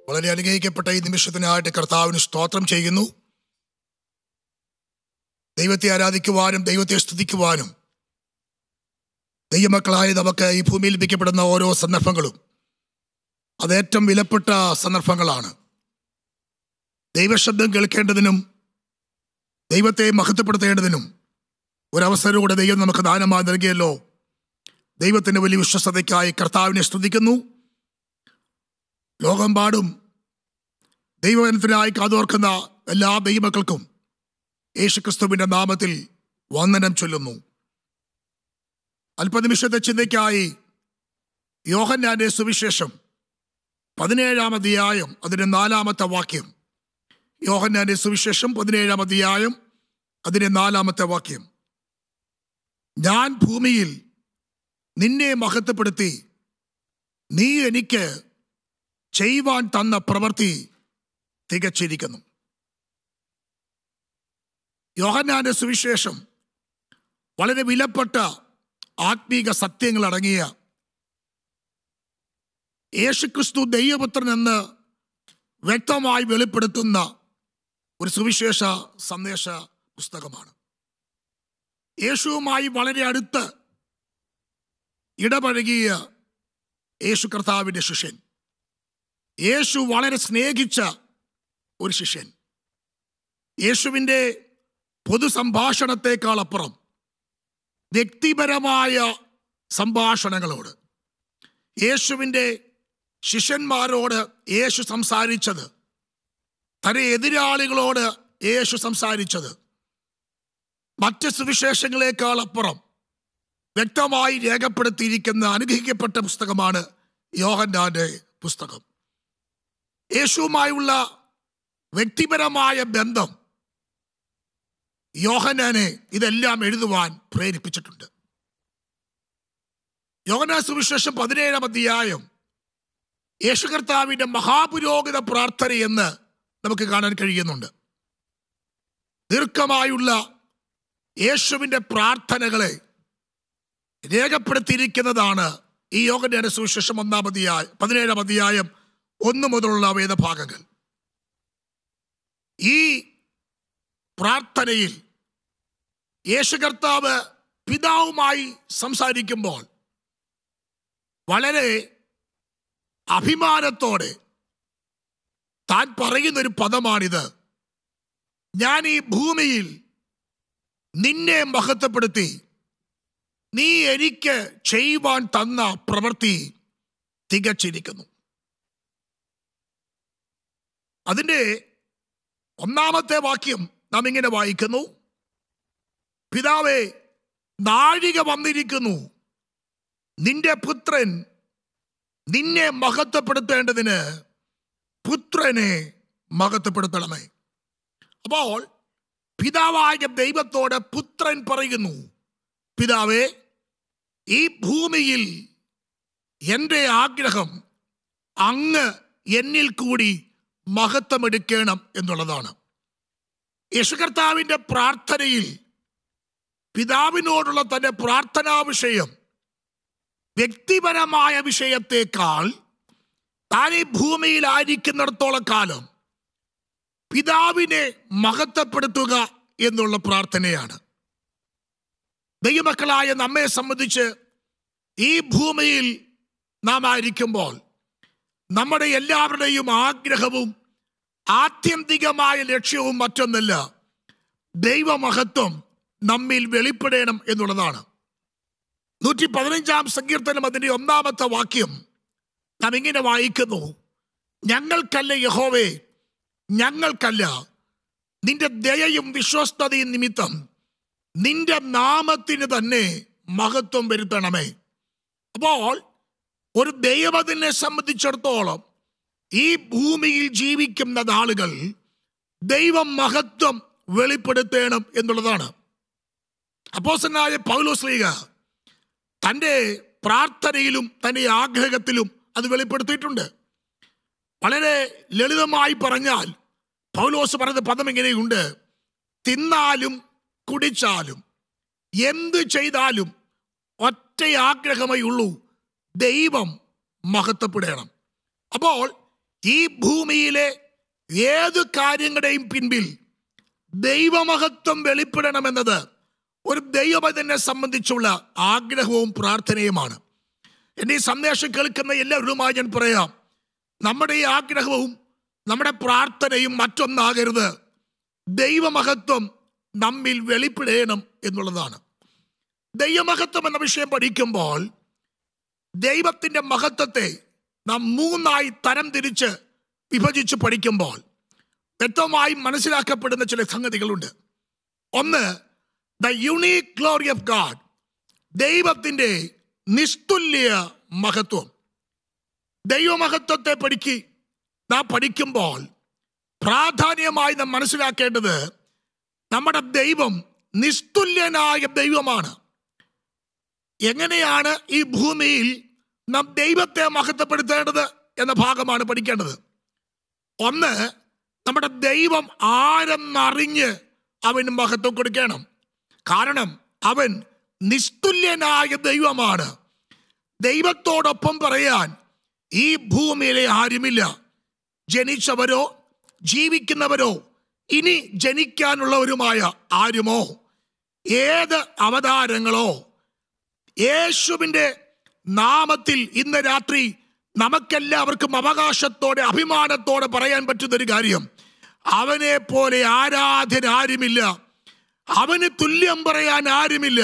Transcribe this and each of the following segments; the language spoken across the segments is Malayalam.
വളരെ അനുഗ്രഹിക്കപ്പെട്ട ഈ നിമിഷത്തിനായിട്ട് കർത്താവിന് സ്തോത്രം ചെയ്യുന്നു ദൈവത്തെ ആരാധിക്കുവാനും ദൈവത്തെ സ്തുതിക്കുവാനും ദൈവമക്കളായി നമുക്ക് ഈ ഭൂമിയിൽ ലഭിക്കപ്പെടുന്ന ഓരോ സന്ദർഭങ്ങളും അത് ഏറ്റവും വിലപ്പെട്ട സന്ദർഭങ്ങളാണ് ദൈവശബ്ദം കേൾക്കേണ്ടതിനും ദൈവത്തെ മഹത്വപ്പെടുത്തേണ്ടതിനും ഒരവസരം കൂടെ ദൈവം നമുക്ക് ദാനമായി നൽകിയല്ലോ ദൈവത്തിൻ്റെ വലിയ വിശ്വസതയ്ക്കായി കർത്താവിനെ സ്തുതിക്കുന്നു ലോകമെമ്പാടും ദൈവവനത്തിനായി കാതോർക്കുന്ന എല്ലാ ദൈവമക്കൾക്കും യേശുക്രിസ്തുവിൻ്റെ നാമത്തിൽ വന്ദനം ചൊല്ലുന്നു അല്പനിമിഷത്തെ ചിന്തയ്ക്കായി യോഹന്നാന്റെ സുവിശേഷം പതിനേഴാം അധ്യായം അതിൻ്റെ നാലാമത്തെ വാക്യം യോഹന്നാന്റെ സുവിശേഷം പതിനേഴാം അധ്യായം അതിൻ്റെ നാലാമത്തെ വാക്യം ഞാൻ ഭൂമിയിൽ നിന്നെ മഹത്വപ്പെടുത്തി നീ എനിക്ക് ചെയ്യുവാൻ തന്ന പ്രവൃത്തി തികച്ചിരിക്കുന്നു യോഹന്നാന്റെ സുവിശേഷം വളരെ വിലപ്പെട്ട ആത്മീക സത്യങ്ങൾ അടങ്ങിയ യേശുക്രിസ്തു ദൈവപുത്രൻ എന്ന് വ്യക്തമായി വെളിപ്പെടുത്തുന്ന ഒരു സുവിശേഷ സന്ദേശ പുസ്തകമാണ് യേശുവുമായി വളരെ അടുത്ത് ഇടപഴകിയ യേശു കർത്താവിൻ്റെ ശിഷ്യൻ യേശു വളരെ സ്നേഹിച്ച ഒരു ശിഷ്യൻ യേശുവിൻ്റെ പൊതുസംഭാഷണത്തെക്കാൾ അപ്പുറം വ്യക്തിപരമായ സംഭാഷണങ്ങളോട് യേശുവിൻ്റെ ശിഷ്യന്മാരോട് യേശു സംസാരിച്ചത് തന്റെ എതിരാളികളോട് യേശു സംസാരിച്ചത് മറ്റ് സുവിശേഷങ്ങളെക്കാൾ അപ്പുറം വ്യക്തമായി രേഖപ്പെടുത്തിയിരിക്കുന്ന അനുഗ്രഹിക്കപ്പെട്ട പുസ്തകമാണ് യോഹന്നാന്റെ പുസ്തകം യേശുവുമായുള്ള വ്യക്തിപരമായ ബന്ധം യോഹനാനെ ഇതെല്ലാം എഴുതുവാൻ പ്രേരിപ്പിച്ചിട്ടുണ്ട് യോഹന സുവിശേഷം പതിനേഴാം അധ്യായം യേശു കർത്താവിന്റെ മഹാപുരോഗത പ്രാർത്ഥന എന്ന് നമുക്ക് കാണാൻ കഴിയുന്നുണ്ട് ദീർഘമായുള്ള യേശുവിന്റെ പ്രാർത്ഥനകളെ രേഖപ്പെടുത്തിയിരിക്കുന്നതാണ് ഈ യോഗന്റെ സുവിശേഷം ഒന്നാം അധ്യായം പതിനേഴാം അധ്യായം ഒന്ന് മുതലുള്ള വേദഭാഗങ്ങൾ ഈ പ്രാർത്ഥനയിൽ യേശു കർത്താവ് പിതാവുമായി സംസാരിക്കുമ്പോൾ വളരെ അഭിമാനത്തോടെ താൻ പറയുന്നൊരു പദമാണിത് ഞാൻ ഈ ഭൂമിയിൽ നിന്നെ മഹത്വപ്പെടുത്തി നീ എനിക്ക് ചെയ്യുവാൻ തന്ന പ്രവൃത്തി തികച്ചിരിക്കുന്നു അതിൻ്റെ ഒന്നാമത്തെ വാക്യം നാം ഇങ്ങനെ വായിക്കുന്നു പിതാവേ നാഴിക വന്നിരിക്കുന്നു നിന്റെ പുത്രൻ നിന്നെ മഹത്വപ്പെടുത്തേണ്ടതിന് പുത്രനെ മഹത്വപ്പെടുത്തണമേ അപ്പോൾ പിതാവായ ദൈവത്തോട് പുത്രൻ പറയുന്നു പിതാവേ ഈ ഭൂമിയിൽ എൻ്റെ ആഗ്രഹം അങ്ങ് എന്നിൽ കൂടി മഹത്വമെടുക്കണം എന്നുള്ളതാണ് യേശുകർത്താവിൻ്റെ പ്രാർത്ഥനയിൽ പിതാവിനോടുള്ള തൻ്റെ പ്രാർത്ഥനാ വിഷയം വ്യക്തിപരമായ വിഷയത്തേക്കാൾ താൻ ഈ ഭൂമിയിലായിരിക്കുന്നിടത്തോളം കാലം പിതാവിനെ മഹത്വപ്പെടുത്തുക എന്നുള്ള പ്രാർത്ഥനയാണ് ദൈവമക്കളായ നമ്മെ സംബന്ധിച്ച് ഈ ഭൂമിയിൽ നാം ആയിരിക്കുമ്പോൾ നമ്മുടെ എല്ലാവരുടെയും ആഗ്രഹവും ആത്യന്തികമായ ലക്ഷ്യവും മറ്റൊന്നല്ല ദൈവമഹത്വം നമ്മിൽ വെളിപ്പെടണം എന്നുള്ളതാണ് നൂറ്റി പതിനഞ്ചാം സങ്കീർത്തനം അതിൻ്റെ ഒന്നാമത്തെ വാക്യം നാം ഇങ്ങനെ വായിക്കുന്നു ഞങ്ങൾക്കല്ല യഹോവേ ഞങ്ങൾക്കല്ല നിന്റെ ദയയും വിശ്വസ്തതയും നിമിത്തം നിന്റെ നാമത്തിന് തന്നെ മഹത്വം വരുത്തണമേ അപ്പോൾ ഒരു ദൈവത്തിനെ സംബന്ധിച്ചിടത്തോളം ഈ ഭൂമിയിൽ ജീവിക്കുന്ന ആളുകൾ ദൈവം മഹത്വം വെളിപ്പെടുത്തണം എന്നുള്ളതാണ് അപ്പോസനായ പൗലോസ്ലീഗ തൻ്റെ പ്രാർത്ഥനയിലും തൻ്റെ ആഗ്രഹത്തിലും അത് വെളിപ്പെടുത്തിയിട്ടുണ്ട് വളരെ ലളിതമായി പറഞ്ഞാൽ പൗലോസ് പറഞ്ഞ പദം ഇങ്ങനെയുണ്ട് തിന്നാലും കുടിച്ചാലും എന്ത് ചെയ്താലും ഒറ്റ ആഗ്രഹമേ ഉള്ളൂ ദൈവം മഹത്വപ്പെടണം അപ്പോൾ ഈ ഭൂമിയിലെ ഏത് കാര്യങ്ങളുടെയും പിൻപിൽ ദൈവമഹത്വം വെളിപ്പെടണമെന്നത് ഒരു ദൈവമതിനെ സംബന്ധിച്ചുള്ള ആഗ്രഹവും പ്രാർത്ഥനയുമാണ് എൻ്റെ ഈ സന്ദേശം കേൾക്കുന്ന എല്ലാവരുമായി ഞാൻ പറയാം നമ്മുടെ ഈ ആഗ്രഹവും നമ്മുടെ പ്രാർത്ഥനയും മറ്റൊന്നാകരുത് ദൈവമഹത്വം നമ്മിൽ വെളിപ്പെടണം എന്നുള്ളതാണ് ദൈവമഹത്വം എന്ന വിഷയം പഠിക്കുമ്പോൾ ദൈവത്തിന്റെ മഹത്വത്തെ നാം മൂന്നായി തരം തിരിച്ച് വിഭജിച്ച് പഠിക്കുമ്പോൾ വ്യക്തമായി മനസ്സിലാക്കപ്പെടുന്ന ചില സംഗതികളുണ്ട് ഒന്ന് the unique glory of God ദൈവത്തിന്റെ നിസ്തുല്യ മഹത്വം ദൈവമഹത്വത്തെ പഠിക്ക് നാം പഠിക്കുമ്പോൾ പ്രാധാന്യമായി നാം മനസ്സിലാക്കേണ്ടത് നമ്മുടെ ദൈവം നിസ്തുല്യനായ ദൈവമാണ് എങ്ങനെയാണ് ഈ ഭൂമിയിൽ നാം ദൈവത്തെ മഹത്വപ്പെടുത്തേണ്ടത് എന്ന ഭാഗമാണ് പഠിക്കേണ്ടത് ഒന്ന് നമ്മുടെ ദൈവം ആരെന്നറിഞ്ഞ് അവന് മഹത്വം കൊടുക്കണം കാരണം അവൻ നിസ്തുല്യനായ ദൈവമാണ് ദൈവത്തോടൊപ്പം പറയാൻ ഈ ഭൂമിയിലെ ആരുമില്ല ജനിച്ചവരോ ജീവിക്കുന്നവരോ ഇനി ജനിക്കാനുള്ളവരുമായ ആരുമോ ഏത് അവതാരങ്ങളോ യേശുവിൻ്റെ നാമത്തിൽ ഇന്ന് രാത്രി നമുക്കെല്ലാവർക്കും അവകാശത്തോടെ അഭിമാനത്തോടെ പറയാൻ പറ്റുന്ന ഒരു കാര്യം അവനെ പോലെ ആരാധനാരുമില്ല അവന് തുല്യം പറയാൻ ആരുമില്ല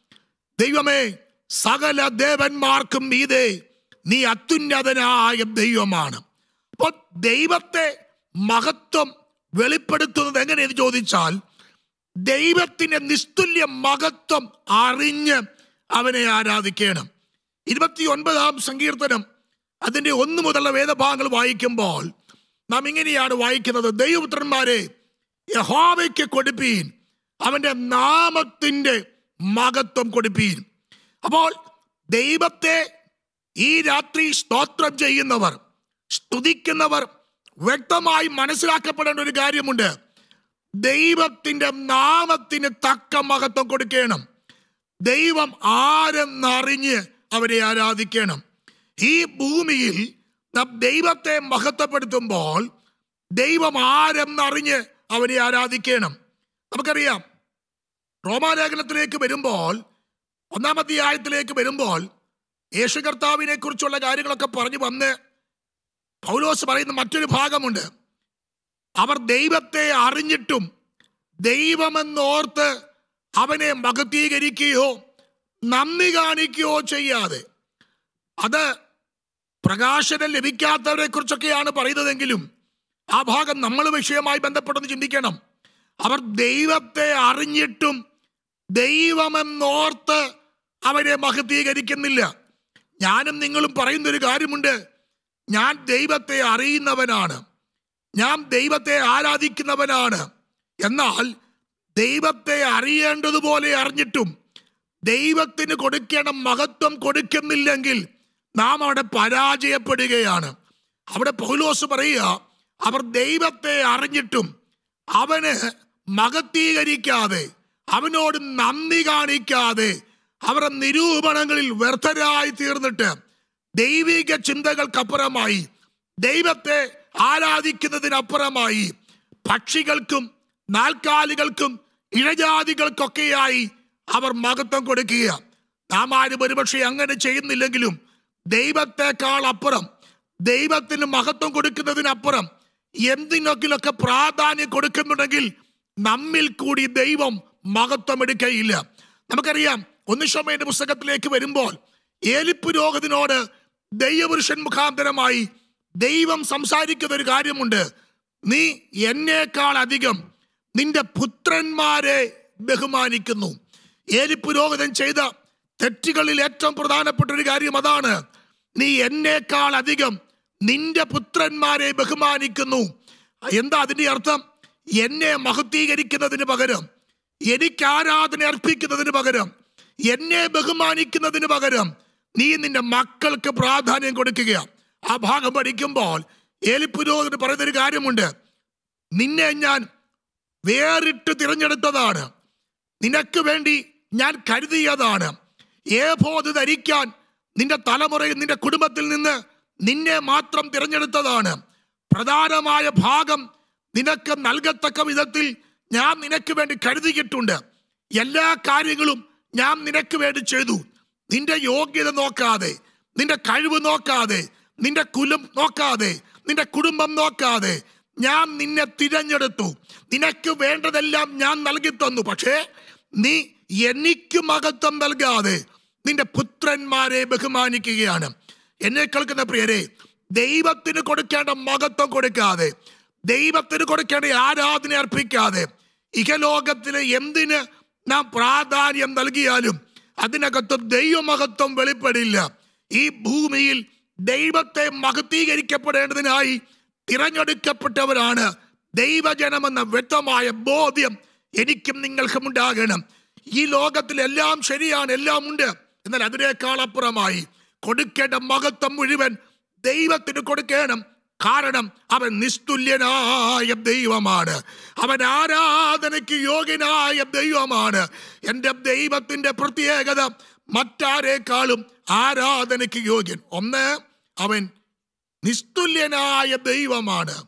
ദൈവമേ സകല ദേവന്മാർക്കും മീതെ നീ അത്യുന്നതനായ ദൈവമാണ് അപ്പോൾ ദൈവത്തെ മഹത്വം വെളിപ്പെടുത്തുന്നത് എങ്ങനെയെന്ന് ചോദിച്ചാൽ ദൈവത്തിന്റെ നിസ്തുല്യ മഹത്വം അറിഞ്ഞ് അവനെ ആരാധിക്കണം ഇരുപത്തി ഒൻപതാം സങ്കീർത്തനം അതിന്റെ ഒന്ന് മുതലുള്ള വേദഭാഗങ്ങൾ വായിക്കുമ്പോൾ നാം ഇങ്ങനെയാണ് വായിക്കുന്നത് ദൈവപുത്രന്മാരെ യഹോവയ്ക്ക് കൊടുപ്പീൻ അവന്റെ നാമത്തിന്റെ മഹത്വം കൊടുപ്പീൻ അപ്പോൾ ദൈവത്തെ ഈ രാത്രി സ്തോത്രം ചെയ്യുന്നവർ സ്തുതിക്കുന്നവർ വ്യക്തമായി മനസ്സിലാക്കപ്പെടേണ്ട ഒരു കാര്യമുണ്ട് ദൈവത്തിന്റെ നാമത്തിന് തക്ക മഹത്വം കൊടുക്കണം ദൈവം ആരെന്നറിഞ്ഞ് അവരെ ആരാധിക്കണം ഈ ഭൂമിയിൽ നാം ദൈവത്തെ മഹത്വപ്പെടുത്തുമ്പോൾ ദൈവം ആരെന്നറിഞ്ഞ് അവരെ ആരാധിക്കണം നമുക്കറിയാം റോമാലേഖനത്തിലേക്ക് വരുമ്പോൾ ഒന്നാം അധ്യായത്തിലേക്ക് വരുമ്പോൾ യേശു കർത്താവിനെ കുറിച്ചുള്ള കാര്യങ്ങളൊക്കെ പറഞ്ഞു വന്ന് പൗലോസ് പറയുന്ന മറ്റൊരു ഭാഗമുണ്ട് അവർ ദൈവത്തെ അറിഞ്ഞിട്ടും ദൈവമെന്നോർത്ത് അവനെ മഹത്വീകരിക്കുകയോ നന്ദി കാണിക്കുകയോ ചെയ്യാതെ അത് പ്രകാശനം ലഭിക്കാത്തവരെ കുറിച്ചൊക്കെയാണ് പറയുന്നതെങ്കിലും ആ ഭാഗം നമ്മൾ വിഷയമായി ബന്ധപ്പെട്ടെന്ന് ചിന്തിക്കണം അവർ ദൈവത്തെ അറിഞ്ഞിട്ടും ദൈവമെന്നോർത്ത് അവരെ മഹത്വീകരിക്കുന്നില്ല ഞാനും നിങ്ങളും പറയുന്നൊരു കാര്യമുണ്ട് ഞാൻ ദൈവത്തെ അറിയുന്നവനാണ് ഞാൻ ദൈവത്തെ ആരാധിക്കുന്നവനാണ് എന്നാൽ ദൈവത്തെ അറിയേണ്ടതുപോലെ അറിഞ്ഞിട്ടും ദൈവത്തിന് കൊടുക്കേണ്ട മഹത്വം കൊടുക്കുന്നില്ലെങ്കിൽ നാം അവിടെ പരാജയപ്പെടുകയാണ് അവിടെ പൗലോസ് പറയുക അവർ ദൈവത്തെ അറിഞ്ഞിട്ടും അവന് മഹത്തീകരിക്കാതെ അവനോട് നന്ദി കാണിക്കാതെ അവരുടെ നിരൂപണങ്ങളിൽ വ്യർത്ഥരായി തീർന്നിട്ട് ദൈവിക ചിന്തകൾക്കപ്പുറമായി ദൈവത്തെ ആരാധിക്കുന്നതിനപ്പുറമായി പക്ഷികൾക്കും നാൽക്കാലികൾക്കും ഇഴജാതികൾക്കൊക്കെയായി അവർ മഹത്വം കൊടുക്കുക നാം ആരും ഒരുപക്ഷെ അങ്ങനെ ചെയ്യുന്നില്ലെങ്കിലും ദൈവത്തെക്കാൾ അപ്പുറം ദൈവത്തിന് മഹത്വം കൊടുക്കുന്നതിനപ്പുറം എന്തിനൊക്കിലൊക്കെ പ്രാധാന്യം കൊടുക്കുന്നുണ്ടെങ്കിൽ നമ്മിൽ കൂടി ദൈവം മഹത്വം എടുക്കയില്ല നമുക്കറിയാം ഒന്നിഷമയുടെ പുസ്തകത്തിലേക്ക് വരുമ്പോൾ ഏലിപ്പുരോഗതിനോട് ദൈവപുരുഷൻ മുഖാന്തരമായി ദൈവം സംസാരിക്കുന്ന ഒരു കാര്യമുണ്ട് നീ എന്നേക്കാൾ അധികം നിന്റെ പുത്രന്മാരെ ബഹുമാനിക്കുന്നു ഏലിപ്പുരോഗതൻ ചെയ്ത തെറ്റുകളിൽ ഏറ്റവും പ്രധാനപ്പെട്ട ഒരു കാര്യം അതാണ് നീ എന്നേക്കാൾ അധികം നിന്റെ പുത്രന്മാരെ ബഹുമാനിക്കുന്നു എന്താ അതിന്റെ അർത്ഥം എന്നെ മഹത്വീകരിക്കുന്നതിന് പകരം എനിക്ക് ആരാധന അർപ്പിക്കുന്നതിന് പകരം എന്നെ ബഹുമാനിക്കുന്നതിന് പകരം നീ നിന്റെ മക്കൾക്ക് പ്രാധാന്യം കൊടുക്കുക ആ ഭാഗം പഠിക്കുമ്പോൾ ഏലിപ്പുരോഹിതന് പറയുന്നൊരു കാര്യമുണ്ട് നിന്നെ ഞാൻ വേറിട്ട് തിരഞ്ഞെടുത്തതാണ് നിനക്ക് വേണ്ടി ഞാൻ കരുതിയതാണ് ഏബോധ ധരിക്കാൻ നിന്റെ തലമുറയിൽ നിന്റെ കുടുംബത്തിൽ നിന്ന് നിന്നെ മാത്രം തിരഞ്ഞെടുത്തതാണ് പ്രധാനമായ ഭാഗം നിനക്ക് നൽകത്തക്ക വിധത്തിൽ ഞാൻ നിനക്ക് വേണ്ടി കരുതിയിട്ടുണ്ട് എല്ലാ കാര്യങ്ങളും ഞാൻ നിനക്ക് വേണ്ടി ചെയ്തു നിന്റെ യോഗ്യത നോക്കാതെ നിന്റെ കഴിവ് നോക്കാതെ നിന്റെ കുലം നോക്കാതെ നിന്റെ കുടുംബം നോക്കാതെ ഞാൻ നിന്നെ തിരഞ്ഞെടുത്തു നിനക്ക് വേണ്ടതെല്ലാം ഞാൻ നൽകി തന്നു പക്ഷേ നീ എനിക്ക് മഹത്വം നൽകാതെ നിന്റെ പുത്രന്മാരെ ബഹുമാനിക്കുകയാണ് എന്നെ കേൾക്കുന്ന പ്രിയരെ ദൈവത്തിന് കൊടുക്കേണ്ട മഹത്വം കൊടുക്കാതെ ദൈവത്തിന് കൊടുക്കേണ്ട ആരാധന അർപ്പിക്കാതെ ഇഹലോകത്തിലെ എന്തിന് നാം പ്രാധാന്യം നൽകിയാലും അതിനകത്ത് ദൈവമഹത്വം വെളിപ്പെടില്ല ഈ ഭൂമിയിൽ ദൈവത്തെ മഹത്തീകരിക്കപ്പെടേണ്ടതിനായി തിരഞ്ഞെടുക്കപ്പെട്ടവരാണ് ദൈവജനമെന്ന വ്യക്തമായ ബോധ്യം എനിക്കും നിങ്ങൾക്കും ഉണ്ടാകണം ഈ ലോകത്തിൽ എല്ലാം ശരിയാണ് എല്ലാം ഉണ്ട് എന്നാൽ അതിനേക്കാൾ അപ്പുറമായി കൊടുക്കേണ്ട മഹത്വം മുഴുവൻ ദൈവത്തിന് കൊടുക്കണം കാരണം അവൻ നിസ്തുല്യനായ ദൈവമാണ് അവൻ ആരാധനയ്ക്ക് യോഗ്യനായ ദൈവമാണ് എൻ്റെ ദൈവത്തിൻ്റെ പ്രത്യേകത മറ്റാരേക്കാളും ആരാധനയ്ക്ക് യോഗ്യൻ ഒന്ന് അവൻ നിസ്തുല്യനായ ദൈവമാണ്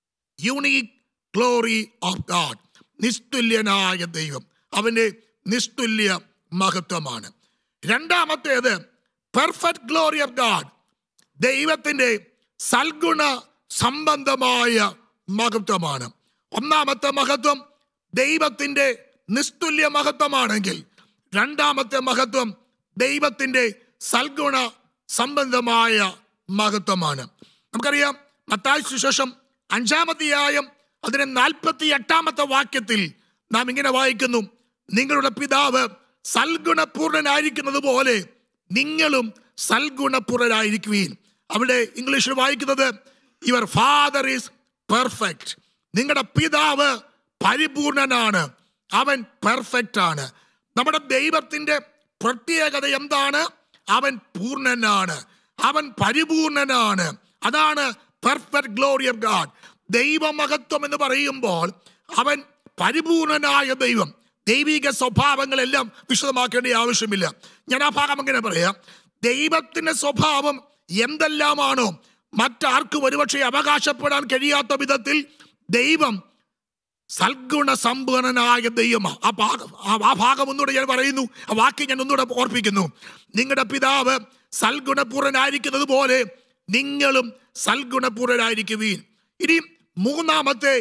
യൂണീക് ഗ്ലോറി ഓഫ് ഗാഡ് നിസ്തുല്യനായ ദൈവം അവന്റെ നിസ്തുല്യ മഹത്വമാണ് രണ്ടാമത്തേത് പെർഫെക്റ്റ് ഗ്ലോറി ഓഫ് ഗാഡ് ദൈവത്തിന്റെ സൽഗുണ സംബന്ധമായ മഹത്വമാണ് ഒന്നാമത്തെ മഹത്വം ദൈവത്തിന്റെ നിസ്തുല്യ മഹത്വമാണെങ്കിൽ രണ്ടാമത്തെ മഹത്വം ദൈവത്തിന്റെ സൽഗുണ സംബന്ധമായ മഹത്വമാണ് നമുക്കറിയാം മത്തായ സുശേഷം അഞ്ചാമധ്യായം അതിന് നാൽപ്പത്തി എട്ടാമത്തെ വാക്യത്തിൽ നാം ഇങ്ങനെ വായിക്കുന്നു നിങ്ങളുടെ പിതാവ് സൽഗുണപൂർണനായിരിക്കുന്നത് പോലെ നിങ്ങളും സൽഗുണപൂർണരായിരിക്കുവീൻ അവിടെ ഇംഗ്ലീഷിൽ വായിക്കുന്നത് യുവർ ഫാദർ ഈസ് പെർഫെക്റ്റ് നിങ്ങളുടെ പിതാവ് പരിപൂർണനാണ് അവൻ പെർഫെക്റ്റ് ആണ് നമ്മുടെ ദൈവത്തിന്റെ പ്രത്യേകത എന്താണ് അവൻ പൂർണ്ണനാണ് അവൻ പരിപൂർണനാണ് അതാണ് പെർഫെക്റ്റ് ഗ്ലോറി ഓഫ് ഗാഡ് ദൈവമഹത്വം എന്ന് പറയുമ്പോൾ അവൻ പരിപൂർണനായ ദൈവം ദൈവിക സ്വഭാവങ്ങളെല്ലാം വിശദമാക്കേണ്ട ആവശ്യമില്ല ഞാൻ ആ ഭാഗം അങ്ങനെ പറയാം ദൈവത്തിന്റെ സ്വഭാവം എന്തെല്ലാമാണോ മറ്റാർക്കും ഒരുപക്ഷെ അവകാശപ്പെടാൻ കഴിയാത്ത വിധത്തിൽ ദൈവം സൽഗുണ സമ്പന്നനായ ദൈവമാ ആ ഭാഗം ആ- ആ ഭാഗം ഒന്നുകൂടെ ഞാൻ പറയുന്നു ആ വാക്യം ഞാൻ ഒന്നുകൂടെ ഓർപ്പിക്കുന്നു നിങ്ങളുടെ പിതാവ് സൽഗുണപൂർണനായിരിക്കുന്നത് പോലെ നിങ്ങളും സൽഗുണപൂർണരായിരിക്കുവീൻ ഇനി മൂന്നാമത്തെ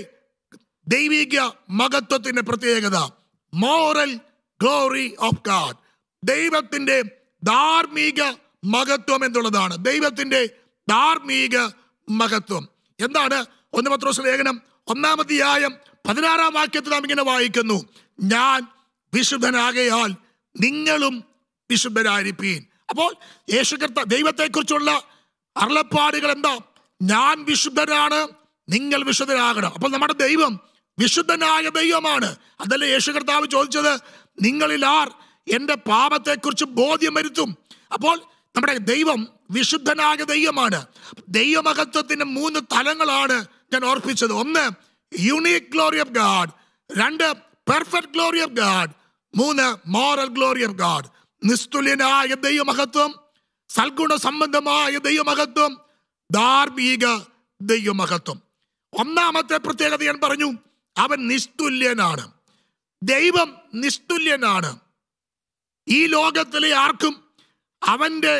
ദൈവിക മഹത്വത്തിന്റെ പ്രത്യേകത മോറൽ ഗ്ലോറി ഓഫ് ഗാഡ് ദൈവത്തിന്റെ ധാർമ്മിക മഹത്വം എന്നുള്ളതാണ് ദൈവത്തിന്റെ ധാർമ്മിക മഹത്വം എന്താണ് ഒന്ന് പത്രോസ് ലേഖനം ഒന്നാമധ്യായം പതിനാറാം വാക്യത്തിൽ നാം ഇങ്ങനെ വായിക്കുന്നു ഞാൻ വിശുദ്ധനാകയാൽ നിങ്ങളും വിശുദ്ധരായിരിപ്പീൻ അപ്പോൾ യേശു കർത്ത ദൈവത്തെക്കുറിച്ചുള്ള അരുളപ്പാടുകൾ എന്താ ഞാൻ വിശുദ്ധനാണ് നിങ്ങൾ വിശുദ്ധരാകണം അപ്പോൾ നമ്മുടെ ദൈവം വിശുദ്ധനായ ദൈവമാണ് അതല്ലേ യേശു കർത്താവ് ചോദിച്ചത് നിങ്ങളിൽ ആർ എൻ്റെ പാപത്തെക്കുറിച്ച് ബോധ്യം വരുത്തും അപ്പോൾ നമ്മുടെ ദൈവം വിശുദ്ധനായ ദൈവമാണ് ദൈവമഹത്വത്തിന്റെ മൂന്ന് തലങ്ങളാണ് ഞാൻ ഓർപ്പിച്ചത് ഒന്ന് യുണീക് ഗ്ലോറി ഓഫ് ഗാഡ് രണ്ട് പെർഫെക്റ്റ് ഗ്ലോറി ഓഫ് ഗാഡ് മൂന്ന് മോറൽ ഗ്ലോറി ഓഫ് ഗാഡ് നിസ്തുല്യനായ ദൈവമഹത്വം സൽഗുണ സംബന്ധമായ ദൈവമഹത്വം ധാർമ്മിക ദൈവമഹത്വം ഒന്നാമത്തെ പ്രത്യേകത ഞാൻ പറഞ്ഞു അവൻ നിസ്തുല്യനാണ് ദൈവം നിസ്തുല്യനാണ് ഈ ലോകത്തിലെ ആർക്കും അവന്റെ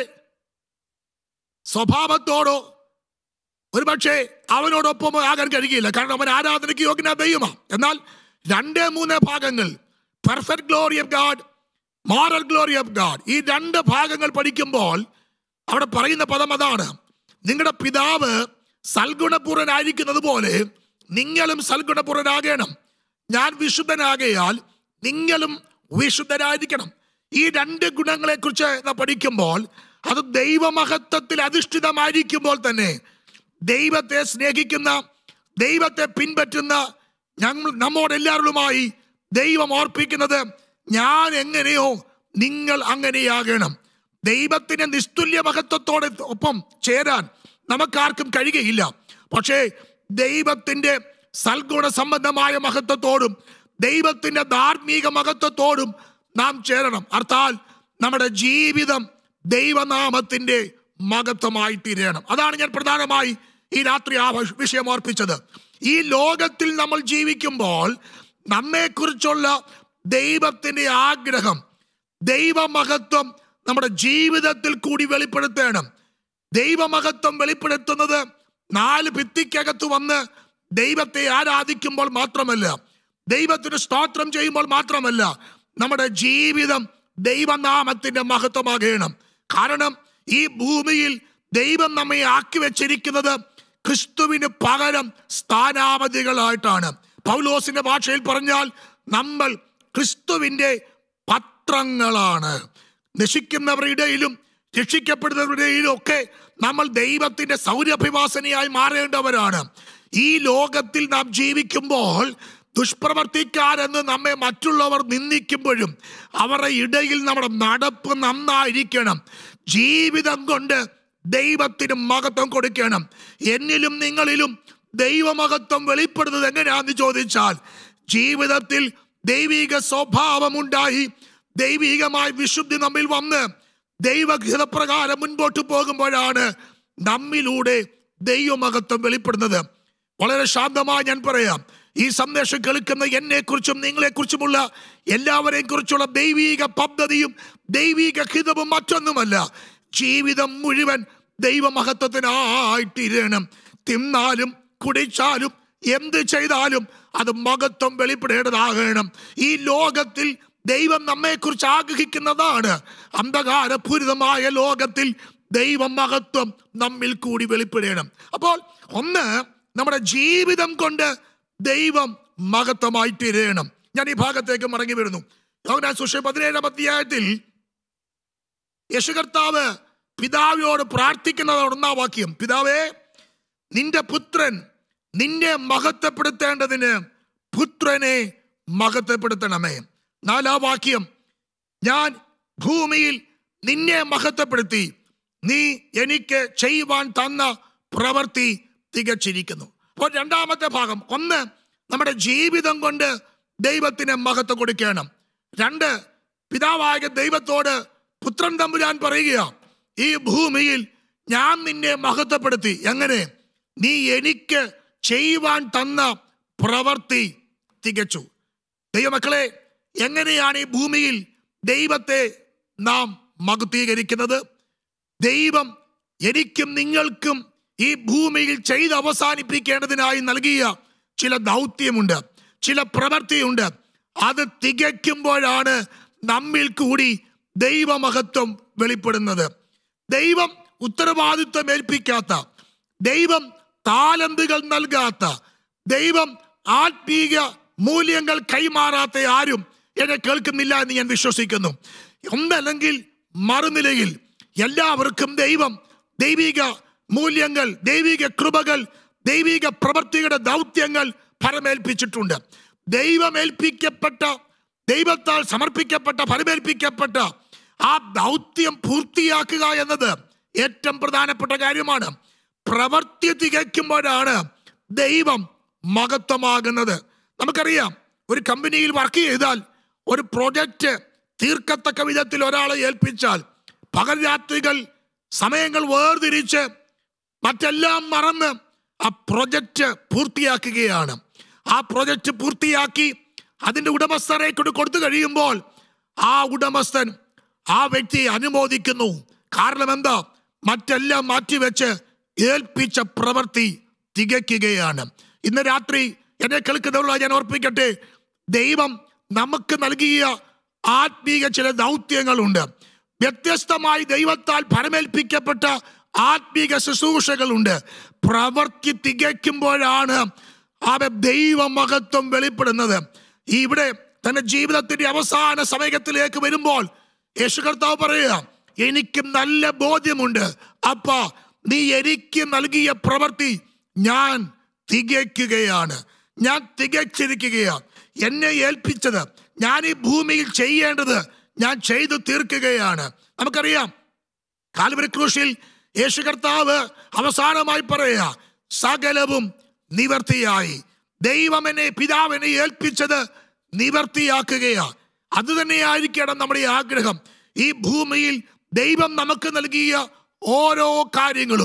സ്വഭാവത്തോടോ ഒരുപക്ഷെ അവനോടൊപ്പം ആകാൻ കഴിയില്ല കാരണം അവൻ ആരാധനയ്ക്ക് യോഗ്യന ദൈവമാണ് എന്നാൽ രണ്ട് മൂന്ന് ഭാഗങ്ങൾ perfect glory of God moral glory of God ഈ രണ്ട് ഭാഗങ്ങൾ പഠിക്കുമ്പോൾ അവിടെ പറയുന്ന പദം അതാണ് നിങ്ങളുടെ പിതാവ് സൽഗുണപൂർണനായിരിക്കുന്നത് പോലെ നിങ്ങളും സൽഗുണപൂർണനാകണം ഞാൻ വിശുദ്ധനാകയാൽ നിങ്ങളും വിശുദ്ധരായിരിക്കണം ഈ രണ്ട് ഗുണങ്ങളെ കുറിച്ച് നാം പഠിക്കുമ്പോൾ അത് ദൈവമഹത്വത്തിൽ അധിഷ്ഠിതമായിരിക്കുമ്പോൾ തന്നെ ദൈവത്തെ സ്നേഹിക്കുന്ന ദൈവത്തെ പിൻപറ്റുന്ന ഞങ്ങൾ നമ്മോടെല്ലാവരുമായി ദൈവം ഓർപ്പിക്കുന്നത് ഞാൻ എങ്ങനെയോ നിങ്ങൾ അങ്ങനെയാകണം ദൈവത്തിന്റെ നിസ്തുല്യ മഹത്വത്തോടെ ഒപ്പം ചേരാൻ നമുക്കാർക്കും കഴിയുകയില്ല പക്ഷേ ദൈവത്തിന്റെ സൽഗുണ സംബന്ധമായ മഹത്വത്തോടും ദൈവത്തിന്റെ ധാർമ്മിക മഹത്വത്തോടും നാം ചേരണം അർത്ഥാൽ നമ്മുടെ ജീവിതം ദൈവനാമത്തിന്റെ മഹത്വമായി തീരണം അതാണ് ഞാൻ പ്രധാനമായി ഈ രാത്രി ആ വ- വിഷയം ഓർപ്പിച്ചത് ഈ ലോകത്തിൽ നമ്മൾ ജീവിക്കുമ്പോൾ നമ്മെക്കുറിച്ചുള്ള ദൈവത്തിന്റെ ആഗ്രഹം ദൈവമഹത്വം നമ്മുടെ ജീവിതത്തിൽ കൂടി വെളിപ്പെടുത്തണം ദൈവമഹത്വം വെളിപ്പെടുത്തുന്നത് നാല് ഭിത്തിക്കകത്ത് വന്ന് ദൈവത്തെ ആരാധിക്കുമ്പോൾ മാത്രമല്ല ദൈവത്തിന് സ്തോത്രം ചെയ്യുമ്പോൾ മാത്രമല്ല നമ്മുടെ ജീവിതം ദൈവനാമത്തിന്റെ മഹത്വമാകണം കാരണം ഈ ഭൂമിയിൽ ദൈവം നമ്മെ ആക്കി വെച്ചിരിക്കുന്നത് ക്രിസ്തുവിന് പകരം സ്ഥാനാപതികളായിട്ടാണ് പൗലോസിന്റെ ഭാഷയിൽ പറഞ്ഞാൽ നമ്മൾ ക്രിസ്തുവിന്റെ പത്രങ്ങളാണ് നശിക്കുന്നവരുടെ ഇടയിലും രക്ഷിക്കപ്പെടുന്നവരുടെ ഇടയിലും ഒക്കെ നമ്മൾ ദൈവത്തിന്റെ സൗരഭിവാസനയായി മാറേണ്ടവരാണ് ഈ ലോകത്തിൽ നാം ജീവിക്കുമ്പോൾ ദുഷ്പ്രവർത്തിക്കാരെന്ന് നമ്മെ മറ്റുള്ളവർ നിന്ദിക്കുമ്പോഴും അവരുടെ ഇടയിൽ നമ്മുടെ നടപ്പ് നന്നായിരിക്കണം ജീവിതം കൊണ്ട് ദൈവത്തിന് മഹത്വം കൊടുക്കണം എന്നിലും നിങ്ങളിലും ദൈവമഹത്വം വെളിപ്പെടുന്നത് എങ്ങനെയാന്ന് ചോദിച്ചാൽ ജീവിതത്തിൽ ദൈവിക സ്വഭാവമുണ്ടായി ദൈവികമായ വിശുദ്ധി നമ്മിൽ വന്ന് ദൈവഹിതപ്രകാരം മുൻപോട്ട് പോകുമ്പോഴാണ് നമ്മിലൂടെ ദൈവമഹത്വം വെളിപ്പെടുന്നത് വളരെ ശാന്തമായി ഞാൻ പറയാം ഈ സന്ദേശം കേൾക്കുന്ന എന്നെ കുറിച്ചും നിങ്ങളെ കുറിച്ചുമുള്ള എല്ലാവരെയും കുറിച്ചുള്ള ദൈവീക പദ്ധതിയും ദൈവീക ഹിതവും മറ്റൊന്നുമല്ല ജീവിതം മുഴുവൻ ദൈവമഹത്വത്തിനായിട്ടിരണം തിന്നാലും കുടിച്ചാലും എന്ത് ചെയ്താലും അത് മഹത്വം വെളിപ്പെടേണ്ടതാകണം ഈ ലോകത്തിൽ ദൈവം നമ്മെക്കുറിച്ച് ആഗ്രഹിക്കുന്നതാണ് അന്ധകാരപൂരിതമായ ലോകത്തിൽ ദൈവ മഹത്വം നമ്മിൽ കൂടി വെളിപ്പെടണം അപ്പോൾ ഒന്ന് നമ്മുടെ ജീവിതം കൊണ്ട് ദൈവം മഹത്വമായി തീരണം ഞാൻ ഈ ഭാഗത്തേക്ക് മടങ്ങി വരുന്നു യോഹന്നാൻ സുഷ പതിനേഴാം അധ്യായത്തിൽ യേശു കർത്താവ് പിതാവിനോട് പ്രാർത്ഥിക്കുന്നത് ഒന്നാം വാക്യം പിതാവേ നിന്റെ പുത്രൻ നിന്നെ മഹത്വപ്പെടുത്തേണ്ടതിന് പുത്രനെ മഹത്വപ്പെടുത്തണമേ നാലാം വാക്യം ഞാൻ ഭൂമിയിൽ നിന്നെ മഹത്വപ്പെടുത്തി നീ എനിക്ക് ചെയ്യുവാൻ തന്ന പ്രവൃത്തി തികച്ചിരിക്കുന്നു അപ്പോൾ രണ്ടാമത്തെ ഭാഗം ഒന്ന് നമ്മുടെ ജീവിതം കൊണ്ട് ദൈവത്തിന് മഹത്വം കൊടുക്കണം രണ്ട് പിതാവായ ദൈവത്തോട് പുത്രൻ തമ്പുരാൻ പറയുക ഈ ഭൂമിയിൽ ഞാൻ നിന്നെ മഹത്വപ്പെടുത്തി എങ്ങനെ നീ എനിക്ക് ചെയ്യുവാൻ തന്ന പ്രവൃത്തി തികച്ചു ദൈവമക്കളെ എങ്ങനെയാണ് ഈ ഭൂമിയിൽ ദൈവത്തെ നാം മഹത്വീകരിക്കുന്നത് ദൈവം എനിക്കും നിങ്ങൾക്കും ഈ ഭൂമിയിൽ ചെയ്ത് അവസാനിപ്പിക്കേണ്ടതിനായി നൽകിയ ചില ദൗത്യമുണ്ട് ചില പ്രവൃത്തിയുണ്ട് അത് തികയ്ക്കുമ്പോഴാണ് നമ്മിൽ കൂടി ദൈവമഹത്വം വെളിപ്പെടുന്നത് ദൈവം ഉത്തരവാദിത്വം ഏൽപ്പിക്കാത്ത ദൈവം താലന്തുകൾ നൽകാത്ത ദൈവം ആത്മീക മൂല്യങ്ങൾ കൈമാറാത്ത ആരും എന്നെ കേൾക്കുന്നില്ല എന്ന് ഞാൻ വിശ്വസിക്കുന്നു ഒന്നല്ലെങ്കിൽ മറുനിലയിൽ എല്ലാവർക്കും ദൈവം ദൈവിക മൂല്യങ്ങൾ ദൈവിക കൃപകൾ ദൈവിക പ്രവൃത്തികളുടെ ദൗത്യങ്ങൾ ഫലമേൽപ്പിച്ചിട്ടുണ്ട് ദൈവമേൽപ്പിക്കപ്പെട്ട ദൈവത്താൽ സമർപ്പിക്കപ്പെട്ട ഫലമേൽപ്പിക്കപ്പെട്ട ആ ദൗത്യം പൂർത്തിയാക്കുക എന്നത് ഏറ്റവും പ്രധാനപ്പെട്ട കാര്യമാണ് പ്രവൃത്തി തികയ്ക്കുമ്പോഴാണ് ദൈവം മഹത്വമാകുന്നത് നമുക്കറിയാം ഒരു കമ്പനിയിൽ വർക്ക് ചെയ്താൽ ഒരു പ്രൊജക്റ്റ് തീർക്കത്തക്ക വിധത്തിൽ ഒരാളെ ഏൽപ്പിച്ചാൽ പകൽ രാത്രികൾ സമയങ്ങൾ വേർതിരിച്ച് മറ്റെല്ലാം മറന്ന് ആ പ്രൊജക്റ്റ് പൂർത്തിയാക്കുകയാണ് ആ പ്രൊജക്റ്റ് പൂർത്തിയാക്കി അതിന്റെ ഉടമസ്ഥരെ കൊണ്ട് കൊടുത്തു കഴിയുമ്പോൾ ആ ഉടമസ്ഥൻ ആ വ്യക്തിയെ അനുമോദിക്കുന്നു കാരണം എന്താ മറ്റെല്ലാം മാറ്റിവെച്ച് ഏൽപ്പിച്ച പ്രവൃത്തി തികയ്ക്കുകയാണ് ഇന്ന് രാത്രി എന്നെ കേൾക്കുന്നവരുള്ള ഞാൻ ഓർപ്പിക്കട്ടെ ദൈവം നമുക്ക് നൽകിയ ആത്മീക ചില ദൗത്യങ്ങളുണ്ട് വ്യത്യസ്തമായി ദൈവത്താൽ ഫലമേൽപ്പിക്കപ്പെട്ട ആത്മീക ശുശ്രൂഷകളുണ്ട് പ്രവൃത്തി തികയ്ക്കുമ്പോഴാണ് അവ ദൈവമഹത്വം വെളിപ്പെടുന്നത് ഈ ഇവിടെ തന്റെ ജീവിതത്തിന്റെ അവസാന സമയത്തിലേക്ക് വരുമ്പോൾ യേശു കർത്താവ് പറയുക എനിക്ക് നല്ല ബോധ്യമുണ്ട് അപ്പ നീ എനിക്ക് നൽകിയ പ്രവൃത്തി ഞാൻ തികയ്ക്കുകയാണ് ഞാൻ തികച്ചിരിക്കുകയാണ് എന്നെ ഏൽപ്പിച്ചത് ഞാൻ ഈ ഭൂമിയിൽ ചെയ്യേണ്ടത് ഞാൻ ചെയ്തു തീർക്കുകയാണ് നമുക്കറിയാം കാൽവരി ക്രൂശിൽ യേശു കർത്താവ് അവസാനമായി പറയുക സകലവും നിവർത്തിയായി ദൈവം എന്നെ പിതാവിനെ ഏൽപ്പിച്ചത് നിവർത്തിയാക്കുകയാ അത് തന്നെയായിരിക്കണം നമ്മുടെ ഈ ആഗ്രഹം ഈ ഭൂമിയിൽ ദൈവം നമുക്ക് നൽകിയ ഓരോ കാര്യങ്ങളും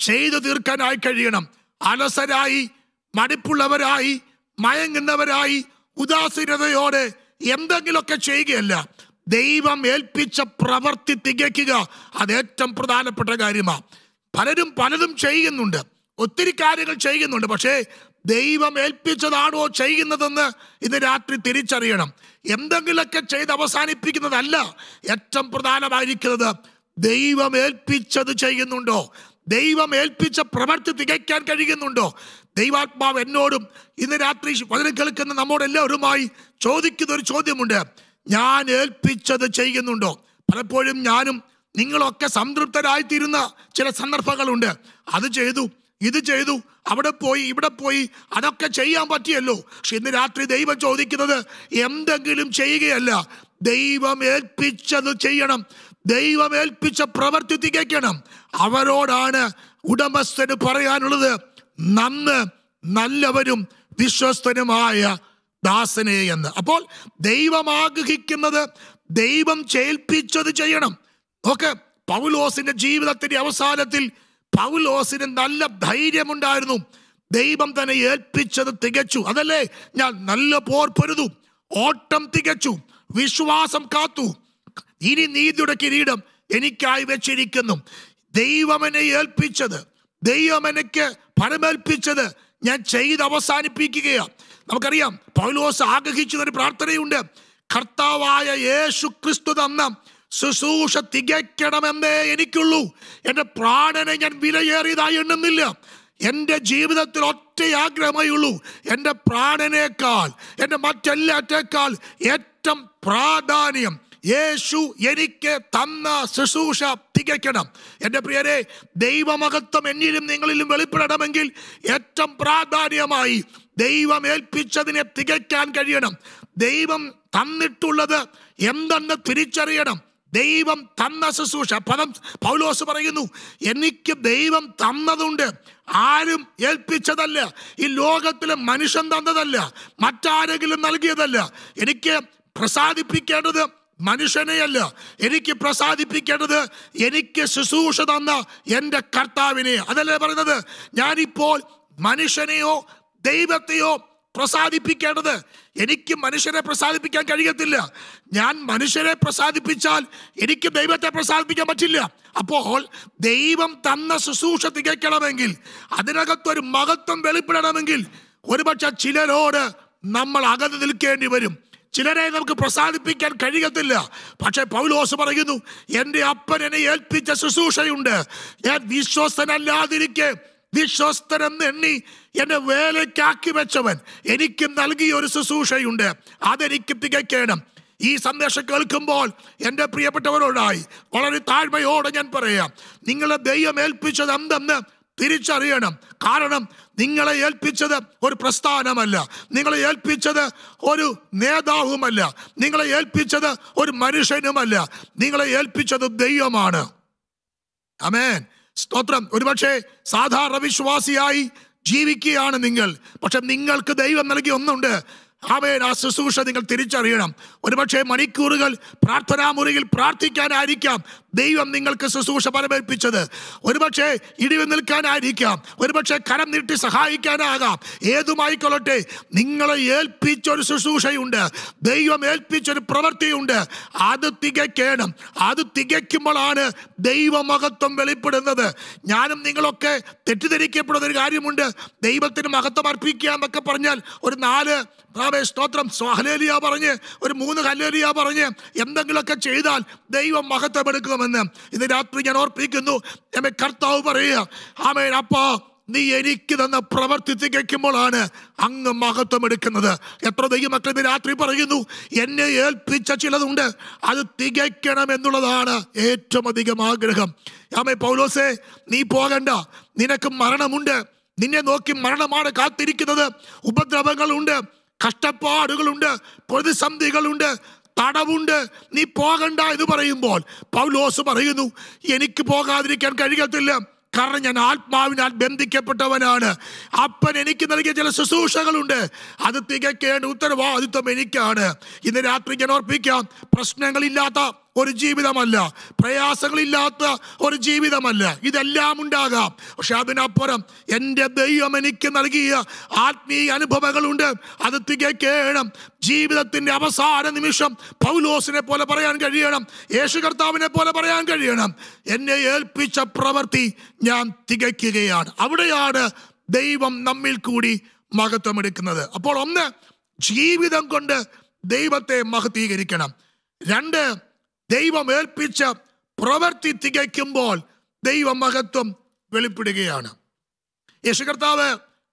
ചെയ്തു തീർക്കാനായി കഴിയണം അലസരായി മടിപ്പുള്ളവരായി മയങ്ങുന്നവരായി ഉദാസീനതയോടെ എന്തെങ്കിലുമൊക്കെ ചെയ്യുകയല്ല ദൈവം ഏൽപ്പിച്ച പ്രവർത്തി തികയ്ക്കുക അത് ഏറ്റവും പ്രധാനപ്പെട്ട കാര്യമാണ് പലരും പലതും ചെയ്യുന്നുണ്ട് ഒത്തിരി കാര്യങ്ങൾ ചെയ്യുന്നുണ്ട് പക്ഷേ ദൈവം ഏൽപ്പിച്ചതാണോ ചെയ്യുന്നതെന്ന് ഇന്ന് രാത്രി തിരിച്ചറിയണം എന്തെങ്കിലുമൊക്കെ ചെയ്ത് അവസാനിപ്പിക്കുന്നതല്ല ഏറ്റവും പ്രധാനമായിരിക്കുന്നത് ദൈവം ഏൽപ്പിച്ചത് ചെയ്യുന്നുണ്ടോ ദൈവം ഏൽപ്പിച്ച പ്രവർത്തി തികയ്ക്കാൻ കഴിയുന്നുണ്ടോ ദൈവാത്മാവ് എന്നോടും ഇന്ന് രാത്രി വചനം കേൾക്കുന്ന നമ്മോടെല്ലാവരുമായി ചോദിക്കുന്ന ഒരു ചോദ്യമുണ്ട് ഞാൻ ഏൽപ്പിച്ചത് ചെയ്യുന്നുണ്ടോ പലപ്പോഴും ഞാനും നിങ്ങളൊക്കെ സംതൃപ്തരായിത്തീരുന്ന ചില സന്ദർഭങ്ങളുണ്ട് അത് ചെയ്തു ഇത് ചെയ്തു അവിടെ പോയി ഇവിടെ പോയി അതൊക്കെ ചെയ്യാൻ പറ്റിയല്ലോ പക്ഷെ ഇന്ന് രാത്രി ദൈവം ചോദിക്കുന്നത് എന്തെങ്കിലും ചെയ്യുകയല്ല ദൈവം ഏൽപ്പിച്ചത് ചെയ്യണം ദൈവം ഏൽപ്പിച്ച പ്രവർത്തി തികയ്ക്കണം അവരോടാണ് ഉടമസ്ഥന് പറയാനുള്ളത് നന്ന് നല്ലവരും വിശ്വസ്തനുമായ ദാസനെ എന്ന് അപ്പോൾ ദൈവം ആഗ്രഹിക്കുന്നത് ദൈവം ചേൽപ്പിച്ചത് ചെയ്യണം ഓക്കെ പൗലോസിന്റെ ജീവിതത്തിന്റെ അവസാനത്തിൽ പൗലോസിന് നല്ല ധൈര്യമുണ്ടായിരുന്നു ദൈവം തന്നെ ഏൽപ്പിച്ചത് തികച്ചു അതല്ലേ ഞാൻ നല്ല പോർ പൊരുതു ഓട്ടം തികച്ചു വിശ്വാസം കാത്തു ഇനി നീതിയുടെ കിരീടം എനിക്കായി വെച്ചിരിക്കുന്നു ദൈവം എന്നെ ഏൽപ്പിച്ചത് ദൈവം എനിക്ക് ഫലമേൽപ്പിച്ചത് ഞാൻ ചെയ്ത് അവസാനിപ്പിക്കുകയാണ് നമുക്കറിയാം പൗലോസ് ആഗ്രഹിച്ചത് ഒരു പ്രാർത്ഥനയുണ്ട് കർത്താവായ യേശു ക്രിസ്തു തന്ന ശുശ്രൂഷ തികയ്ക്കണമെന്നേ എനിക്കുള്ളൂ എൻ്റെ പ്രാണനെ ഞാൻ വിലയേറിയതായി എണ്ണുന്നില്ല എൻ്റെ ജീവിതത്തിൽ ഒറ്റ ആഗ്രഹമേ ഉള്ളൂ എൻ്റെ പ്രാണനേക്കാൾ എൻ്റെ മറ്റെല്ലാറ്റേക്കാൾ ഏറ്റവും പ്രാധാന്യം യേശു എനിക്ക് തന്ന ശുശ്രൂഷ തികയ്ക്കണം എൻ്റെ പ്രിയരെ ദൈവമഹത്വം എന്നിലും നിങ്ങളിലും വെളിപ്പെടണമെങ്കിൽ ഏറ്റവും പ്രാധാന്യമായി ദൈവം ഏൽപ്പിച്ചതിനെ തികയ്ക്കാൻ കഴിയണം ദൈവം തന്നിട്ടുള്ളത് എന്തെന്ന് തിരിച്ചറിയണം ദൈവം തന്ന ശുശ്രൂഷ പദം പൗലോസ് പറയുന്നു എനിക്ക് ദൈവം തന്നതുണ്ട് ആരും ഏൽപ്പിച്ചതല്ല ഈ ലോകത്തിലെ മനുഷ്യൻ തന്നതല്ല മറ്റാരെങ്കിലും നൽകിയതല്ല എനിക്ക് പ്രസാദിപ്പിക്കേണ്ടത് മനുഷ്യനെയല്ല എനിക്ക് പ്രസാദിപ്പിക്കേണ്ടത് എനിക്ക് ശുശ്രൂഷ തന്ന എൻ്റെ കർത്താവിനെ അതല്ലേ പറയുന്നത് ഞാനിപ്പോൾ മനുഷ്യനെയോ ദൈവത്തെയോ പ്രസാദിപ്പിക്കേണ്ടത് എനിക്ക് മനുഷ്യരെ പ്രസാദിപ്പിക്കാൻ കഴിയത്തില്ല ഞാൻ മനുഷ്യരെ പ്രസാദിപ്പിച്ചാൽ എനിക്ക് ദൈവത്തെ പ്രസാദിപ്പിക്കാൻ പറ്റില്ല അപ്പോൾ ദൈവം തന്ന ശുശ്രൂഷ തികയ്ക്കണമെങ്കിൽ അതിനകത്തൊരു മഹത്വം വെളിപ്പെടണമെങ്കിൽ ഒരുപക്ഷെ ചിലരോട് നമ്മൾ അകന്ന് നിൽക്കേണ്ടി വരും ചിലരെ നമുക്ക് പ്രസാദിപ്പിക്കാൻ കഴിയത്തില്ല പക്ഷെ പൗലോസ് പറയുന്നു എൻ്റെ അപ്പൻ എന്നെ ഏൽപ്പിച്ച ശുശ്രൂഷയുണ്ട് ഞാൻ വിശ്വസ്തനല്ലാതിരിക്കെ വിശ്വസ്തനെന്ന് എണ്ണി എന്നെ വേലയ്ക്കാക്കി വെച്ചവൻ എനിക്ക് നൽകിയ ഒരു ശുശ്രൂഷയുണ്ട് അതെനിക്ക് തികയ്ക്കണം ഈ സന്ദേശം കേൾക്കുമ്പോൾ എൻ്റെ പ്രിയപ്പെട്ടവരോടായി വളരെ താഴ്മയോടെ ഞാൻ പറയാം നിങ്ങളെ ദൈവം ഏൽപ്പിച്ചത് എന്തെന്ന് തിരിച്ചറിയണം കാരണം നിങ്ങളെ ഏൽപ്പിച്ചത് ഒരു പ്രസ്ഥാനമല്ല നിങ്ങളെ ഏൽപ്പിച്ചത് ഒരു നേതാവുമല്ല നിങ്ങളെ ഏൽപ്പിച്ചത് ഒരു മനുഷ്യനുമല്ല നിങ്ങളെ ഏൽപ്പിച്ചത് ദൈവമാണ് അമേൻ സ്തോത്രം ഒരുപക്ഷെ സാധാരണ വിശ്വാസിയായി ജീവിക്കുകയാണ് നിങ്ങൾ പക്ഷെ നിങ്ങൾക്ക് ദൈവം നൽകിയ ഒന്നുണ്ട് അവൻ ആ ശുശ്രൂഷ നിങ്ങൾ തിരിച്ചറിയണം ഒരുപക്ഷെ മണിക്കൂറുകൾ പ്രാർത്ഥനാ മുറിയിൽ പ്രാർത്ഥിക്കാനായിരിക്കാം ദൈവം നിങ്ങൾക്ക് ശുശ്രൂഷ പരമേൽപ്പിച്ചത് ഒരുപക്ഷെ ഇടിവ് നിൽക്കാനായിരിക്കാം ഒരുപക്ഷെ കരം നീട്ടി സഹായിക്കാനാകാം ഏതുമായിക്കൊള്ളട്ടെ നിങ്ങളെ ഏൽപ്പിച്ച ഒരു ശുശ്രൂഷയുണ്ട് ദൈവം ഏൽപ്പിച്ചൊരു പ്രവൃത്തിയുണ്ട് അത് തികയ്ക്കണം അത് തികയ്ക്കുമ്പോഴാണ് ദൈവമഹത്വം വെളിപ്പെടുന്നത് ഞാനും നിങ്ങളൊക്കെ തെറ്റിദ്ധരിക്കപ്പെടുന്ന ഒരു കാര്യമുണ്ട് ദൈവത്തിന് മഹത്വം അർപ്പിക്കുക എന്നൊക്കെ പറഞ്ഞാൽ ഒരു നാല് പ്രാവേ സ്തോത്രം ഹലേലിയ പറഞ്ഞ് ഒരു മൂന്ന് ഹലേലിയ പറഞ്ഞ് എന്തെങ്കിലുമൊക്കെ ചെയ്താൽ ദൈവം മഹത്വം എടുക്കുമെന്ന് ഇത് രാത്രി ഞാൻ ഓർപ്പിക്കുന്നു എന്നെ കർത്താവ് പറയുക ആമേൻ അപ്പാ നീ എനിക്ക് തന്ന പ്രവർത്തി തികയ്ക്കുമ്പോഴാണ് അങ്ങ് മഹത്വം എടുക്കുന്നത് എത്ര ദൈവമക്കൾ ഇന്ന് രാത്രി പറയുന്നു എന്നെ ഏൽപ്പിച്ച ചിലതുണ്ട് അത് തികയ്ക്കണം എന്നുള്ളതാണ് ഏറ്റവും അധികം ആഗ്രഹം ആമേ പൗലോസേ നീ പോകണ്ട നിനക്ക് മരണമുണ്ട് നിന്നെ നോക്കി മരണമാണ് കാത്തിരിക്കുന്നത് ഉപദ്രവങ്ങളുണ്ട് കഷ്ടപ്പാടുകളുണ്ട് പ്രതിസന്ധികളുണ്ട് തടവുണ്ട് നീ പോകണ്ട എന്ന് പറയുമ്പോൾ പൗലോസ് പറയുന്നു എനിക്ക് പോകാതിരിക്കാൻ കഴിയത്തില്ല കാരണം ഞാൻ ആത്മാവിനാൽ ബന്ധിക്കപ്പെട്ടവനാണ് അപ്പൻ എനിക്ക് നൽകിയ ചില ശുശ്രൂഷകളുണ്ട് അത് തികയ്ക്കേണ്ട ഉത്തരവാദിത്വം എനിക്കാണ് ഇന്ന് രാത്രി ഞാൻ ഓർപ്പിക്കാം പ്രശ്നങ്ങളില്ലാത്ത ഒരു ജീവിതമല്ല പ്രയാസങ്ങളില്ലാത്ത ഒരു ജീവിതമല്ല ഇതെല്ലാം ഉണ്ടാകാം പക്ഷെ അതിനപ്പുറം എൻ്റെ ദൈവം എനിക്ക് നൽകിയ ആത്മീയ അനുഭവങ്ങളുണ്ട് അത് തികക്കേണം ജീവിതത്തിന്റെ അവസാന നിമിഷം പൗലോസിനെ പോലെ പറയാൻ കഴിയണം യേശു കർത്താവിനെ പോലെ പറയാൻ കഴിയണം എന്നെ ഏൽപ്പിച്ച പ്രവൃത്തി ഞാൻ തികയ്ക്കുകയാണ് അവിടെയാണ് ദൈവം നമ്മിൽ കൂടി മഹത്വമെടുക്കുന്നത് അപ്പോൾ ഒന്ന് ജീവിതം കൊണ്ട് ദൈവത്തെ മഹത്വീകരിക്കണം രണ്ട് ദൈവം ഏൽപ്പിച്ച പ്രവൃത്തി തികയ്ക്കുമ്പോൾ ദൈവ മഹത്വം വെളിപ്പെടുകയാണ് യേശു കർത്താവ്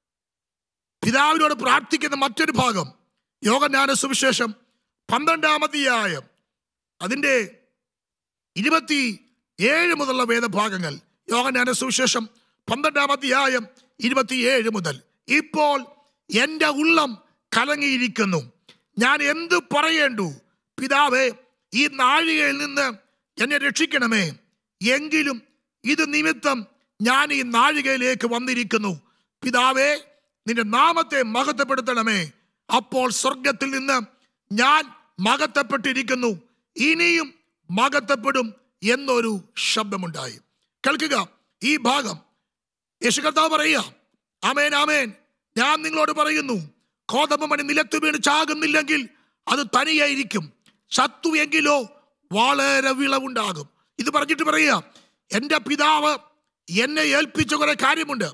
പിതാവിനോട് പ്രാർത്ഥിക്കുന്ന മറ്റൊരു ഭാഗം യോഗജ്ഞാന സുവിശേഷം പന്ത്രണ്ടാം അധ്യായം അതിൻ്റെ ഇരുപത്തി ഏഴ് മുതലുള്ള വേദഭാഗങ്ങൾ യോഗജ്ഞാന സുവിശേഷം പന്ത്രണ്ടാം അധ്യായം ഇരുപത്തിയേഴ് മുതൽ ഇപ്പോൾ എൻ്റെ ഉള്ളം കലങ്ങിയിരിക്കുന്നു ഞാൻ എന്തു പറയേണ്ടു പിതാവേ ഈ നാഴികയിൽ നിന്ന് എന്നെ രക്ഷിക്കണമേ എങ്കിലും ഇത് നിമിത്തം ഞാൻ ഈ നാഴികയിലേക്ക് വന്നിരിക്കുന്നു പിതാവേ നിന്റെ നാമത്തെ മഹത്വപ്പെടുത്തണമേ അപ്പോൾ സ്വർഗത്തിൽ നിന്ന് ഞാൻ മഹത്വപ്പെട്ടിരിക്കുന്നു ഇനിയും മഹത്വപ്പെടും എന്നൊരു ശബ്ദമുണ്ടായി കേൾക്കുക ഈ ഭാഗം യേശു കർത്താവ് പറയുക ആമേൻ ആമേൻ ഞാൻ നിങ്ങളോട് പറയുന്നു കോതമ്പ് മണി നിലത്ത് വീണ് ചാകുന്നില്ലെങ്കിൽ അത് തനിയായിരിക്കും ചത്തു എങ്കിലോ വളരെ വിളവുണ്ടാകും ഇത് പറഞ്ഞിട്ട് പറയുക എൻ്റെ പിതാവ് എന്നെ ഏൽപ്പിച്ച കുറെ കാര്യമുണ്ട്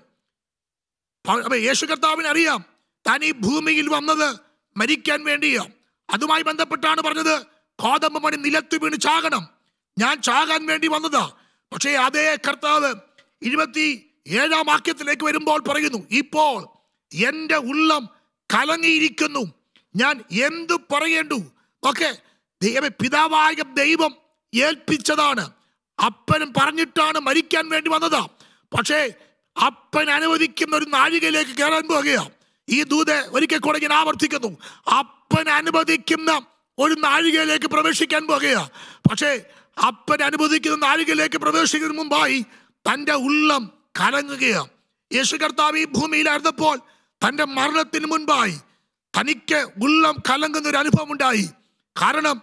പ- അപ്പൊ യേശു കർത്താവിന് അറിയാം താൻ ഈ ഭൂമിയിൽ വന്നത് മരിക്കാൻ വേണ്ടിയാ അതുമായി ബന്ധപ്പെട്ടാണ് പറഞ്ഞത് കോതമ്പ് മണി നിലത്ത് വീണ് ചാകണം ഞാൻ ചാകാൻ വേണ്ടി വന്നതാ പക്ഷേ അതേ കർത്താവ് ഇരുപത്തി ഏഴാം വാക്യത്തിലേക്ക് വരുമ്പോൾ പറയുന്നു ഇപ്പോൾ എൻ്റെ ഉള്ളം കലങ്ങിയിരിക്കുന്നു ഞാൻ എന്തു പറയേണ്ടു ഓക്കെ ദൈവ പിതാവായ ദൈവം ഏൽപ്പിച്ചതാണ് അപ്പനും പറഞ്ഞിട്ടാണ് മരിക്കാൻ വേണ്ടി വന്നത് പക്ഷേ അപ്പൻ അനുവദിക്കുന്ന ഒരു നാഴികയിലേക്ക് കയറാൻ പോകുകയാണ് ഈ ദൂത് ഒരിക്കൽ കൂടെ ഞാൻ ആവർത്തിക്കുന്നു അപ്പൻ അനുവദിക്കുന്ന ഒരു നാഴികയിലേക്ക് പ്രവേശിക്കാൻ പോകുകയാണ് പക്ഷേ അപ്പൻ അനുവദിക്കുന്ന നാഴികയിലേക്ക് പ്രവേശിക്കുന്നതിന് മുമ്പായി തൻ്റെ ഉള്ളം കലങ്ങുകയാണ് യേശു കർത്താവ് ഈ ഭൂമിയിലായിരുന്നപ്പോൾ തൻ്റെ മരണത്തിന് മുൻപായി തനിക്ക് ഉള്ളം കലങ്ങുന്ന ഒരു അനുഭവം ഉണ്ടായി കാരണം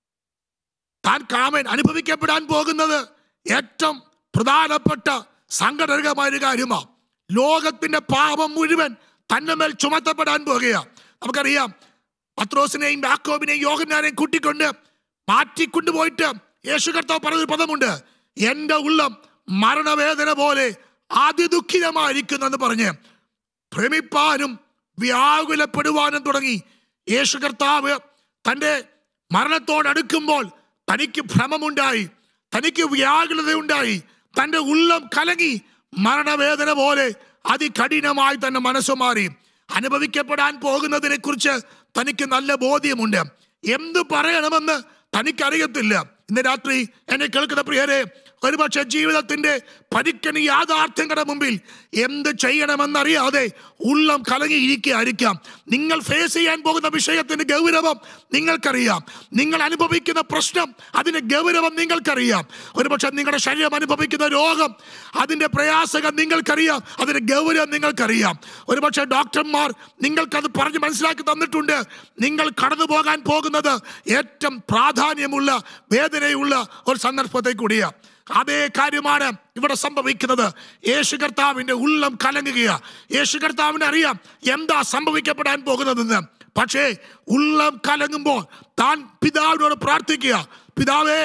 താൻ കാമൻ അനുഭവിക്കപ്പെടാൻ പോകുന്നത് ഏറ്റവും പ്രധാനപ്പെട്ട സങ്കടകരമായ ഒരു കാര്യമാണ് ലോകത്തിന്റെ പാപം മുഴുവൻ തന്നെ മേൽ ചുമത്തപ്പെടാൻ പോകുകയാണ് നമുക്കറിയാം പത്രോസിനെയും യാക്കോബിനെയും യോഗനാനെയും കൂട്ടിക്കൊണ്ട് മാറ്റിക്കൊണ്ടുപോയിട്ട് യേശു കർത്താവ് പറഞ്ഞൊരു പദമുണ്ട് എൻ്റെ ഉള്ളം മരണവേദന പോലെ അതിദുഃഖിതമായിരിക്കുന്നു എന്ന് പറഞ്ഞ് ഭ്രമിപ്പാനും വ്യാകുലപ്പെടുവാനും തുടങ്ങി യേശു കർത്താവ് തൻ്റെ മരണത്തോടടുക്കുമ്പോൾ തനിക്ക് ഭ്രമമുണ്ടായി തനിക്ക് വ്യാകുലതയുണ്ടായി തൻ്റെ ഉള്ളം കലങ്ങി മരണവേദന പോലെ അതികഠിനമായി തന്നെ മനസ്സു മാറി അനുഭവിക്കപ്പെടാൻ പോകുന്നതിനെ കുറിച്ച് തനിക്ക് നല്ല ബോധ്യമുണ്ട് എന്ത് പറയണമെന്ന് തനിക്കറിയത്തില്ല ഇന്ന് രാത്രി എന്നെ കേൾക്കുന്ന പ്രിയരെ ഒരുപക്ഷെ ജീവിതത്തിന്റെ പരിക്കണി യാഥാർത്ഥ്യങ്ങളുടെ മുമ്പിൽ എന്ത് ചെയ്യണമെന്നറിയാതെ ഉള്ളം കലങ്ങിയിരിക്കുകയായിരിക്കാം നിങ്ങൾ ഫേസ് ചെയ്യാൻ പോകുന്ന വിഷയത്തിന്റെ ഗൗരവം നിങ്ങൾക്കറിയാം നിങ്ങൾ അനുഭവിക്കുന്ന പ്രശ്നം അതിന്റെ ഗൗരവം നിങ്ങൾക്കറിയാം ഒരുപക്ഷെ നിങ്ങളുടെ ശരീരം അനുഭവിക്കുന്ന രോഗം അതിന്റെ പ്രയാസകം നിങ്ങൾക്കറിയാം അതിന്റെ ഗൗരവം നിങ്ങൾക്കറിയാം ഒരുപക്ഷെ ഡോക്ടർമാർ നിങ്ങൾക്കത് പറഞ്ഞ് മനസ്സിലാക്കി തന്നിട്ടുണ്ട് നിങ്ങൾ കടന്നു പോകാൻ പോകുന്നത് ഏറ്റവും പ്രാധാന്യമുള്ള വേദനയുള്ള ഒരു സന്ദർഭത്തെ കൂടിയാണ് അതേ കാര്യമാണ് ഇവിടെ സംഭവിക്കുന്നത് യേശു കർത്താവിന്റെ ഉള്ളം കലങ്ങുകയാ യേശു കർത്താവിന് അറിയാം എന്താ സംഭവിക്കപ്പെടാൻ പോകുന്നതെന്ന് പക്ഷേ ഉള്ളം കലങ്ങുമ്പോൾ താൻ പിതാവിനോട് പ്രാർത്ഥിക്കുക പിതാവേ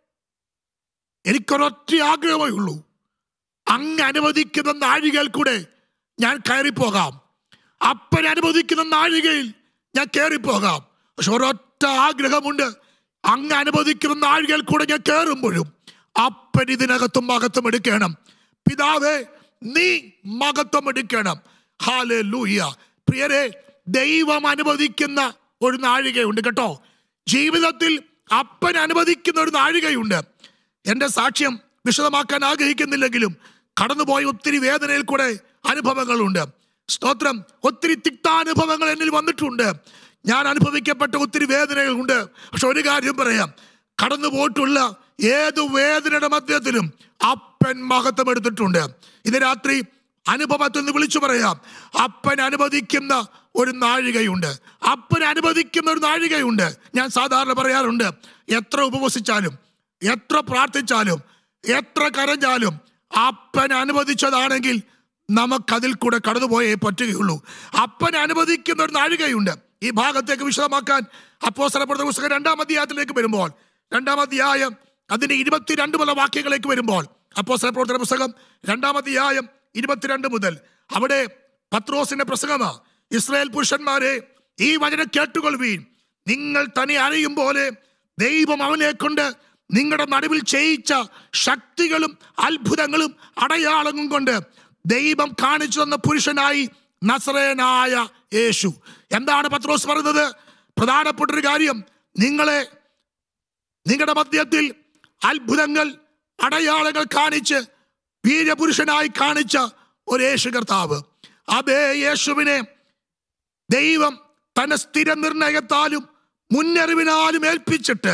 എനിക്കൊരൊറ്റ ആഗ്രഹമേ ഉള്ളൂ അങ്ങ് അനുവദിക്കുന്ന നാഴികയിൽ കൂടെ ഞാൻ കയറിപ്പോകാം അപ്പൻ അനുവദിക്കുന്ന നാഴികയിൽ ഞാൻ കയറിപ്പോകാം പക്ഷെ ഒരൊറ്റ ആഗ്രഹമുണ്ട് അങ്ങ് അനുവദിക്കുന്ന നാഴികയിൽ കൂടെ ഞാൻ കയറുമ്പോഴും അപ്പൻ ഇതിനകത്തും മഹത്വം എടുക്കണം പിതാവേ നീ മഹത്വം എടുക്കണം ഹാലേ ലൂയ പ്രിയരെ ദൈവം അനുവദിക്കുന്ന ഒരു നാഴികയുണ്ട് കേട്ടോ ജീവിതത്തിൽ അപ്പൻ അനുവദിക്കുന്ന ഒരു നാഴികയുണ്ട് എൻ്റെ സാക്ഷ്യം വിശദമാക്കാൻ ആഗ്രഹിക്കുന്നില്ലെങ്കിലും കടന്നുപോയ ഒത്തിരി വേദനയിൽ കൂടെ അനുഭവങ്ങളുണ്ട് സ്തോത്രം ഒത്തിരി തിക്താനുഭവങ്ങൾ എന്നിൽ വന്നിട്ടുണ്ട് ഞാൻ അനുഭവിക്കപ്പെട്ട ഒത്തിരി വേദനകളുണ്ട് പക്ഷെ ഒരു കാര്യം പറയാം കടന്നു പോയിട്ടുള്ള ഏത് വേദനയുടെ മധ്യത്തിലും അപ്പൻ മഹത്വം എടുത്തിട്ടുണ്ട് ഇത് രാത്രി അനുഭവത്തിൽ നിന്ന് വിളിച്ചു പറയാം അപ്പൻ അനുവദിക്കുന്ന ഒരു നാഴികയുണ്ട് അപ്പൻ അനുവദിക്കുന്ന ഒരു നാഴികയുണ്ട് ഞാൻ സാധാരണ പറയാറുണ്ട് എത്ര ഉപവസിച്ചാലും എത്ര പ്രാർത്ഥിച്ചാലും എത്ര കരഞ്ഞാലും അപ്പൻ അനുവദിച്ചതാണെങ്കിൽ നമുക്കതിൽ കൂടെ കടന്നുപോയേ പറ്റുകയുള്ളൂ അപ്പൻ അനുവദിക്കുന്ന ഒരു നാഴികയുണ്ട് ഈ ഭാഗത്തേക്ക് വിശദമാക്കാൻ അപ്പോസ്തലപ്പെടുന്ന പുസ്തകം രണ്ടാം അധ്യായത്തിലേക്ക് വരുമ്പോൾ രണ്ടാം അധ്യായം അതിന്റെ ഇരുപത്തിരണ്ട് മുതൽ വാക്യങ്ങളിലേക്ക് വരുമ്പോൾ അപ്പോസ്തലപ്രവർത്തന പുസ്തകം രണ്ടാം അധ്യായം ഇരുപത്തിരണ്ട് മുതൽ അവിടെ പത്രോസിന്റെ പ്രസംഗമാ ഇസ്രായേൽ പുരുഷന്മാരെ ഈ വചനം കേട്ടുകൊള്ളുവീൻ നിങ്ങൾ തന്നെ അറിയും പോലെ ദൈവം അവനെ കൊണ്ട് നിങ്ങളുടെ നടുവിൽ ചെയ്യിച്ച ശക്തികളും അത്ഭുതങ്ങളും അടയാളങ്ങളും കൊണ്ട് ദൈവം കാണിച്ചു തന്ന പുരുഷനായി നസറേനായ യേശു എന്താണ് പത്രോസ് പറയുന്നത് പ്രധാനപ്പെട്ട ഒരു കാര്യം നിങ്ങളെ നിങ്ങളുടെ മധ്യത്തിൽ അത്ഭുതങ്ങൾ അടയാളങ്ങൾ കാണിച്ച് വീരപുരുഷനായി കാണിച്ച ഒരു യേശു കർത്താവ് അതേ യേശുവിനെ ദൈവം തന്റെ സ്ഥിര നിർണയത്താലും മുന്നറിവിനാലും ഏൽപ്പിച്ചിട്ട്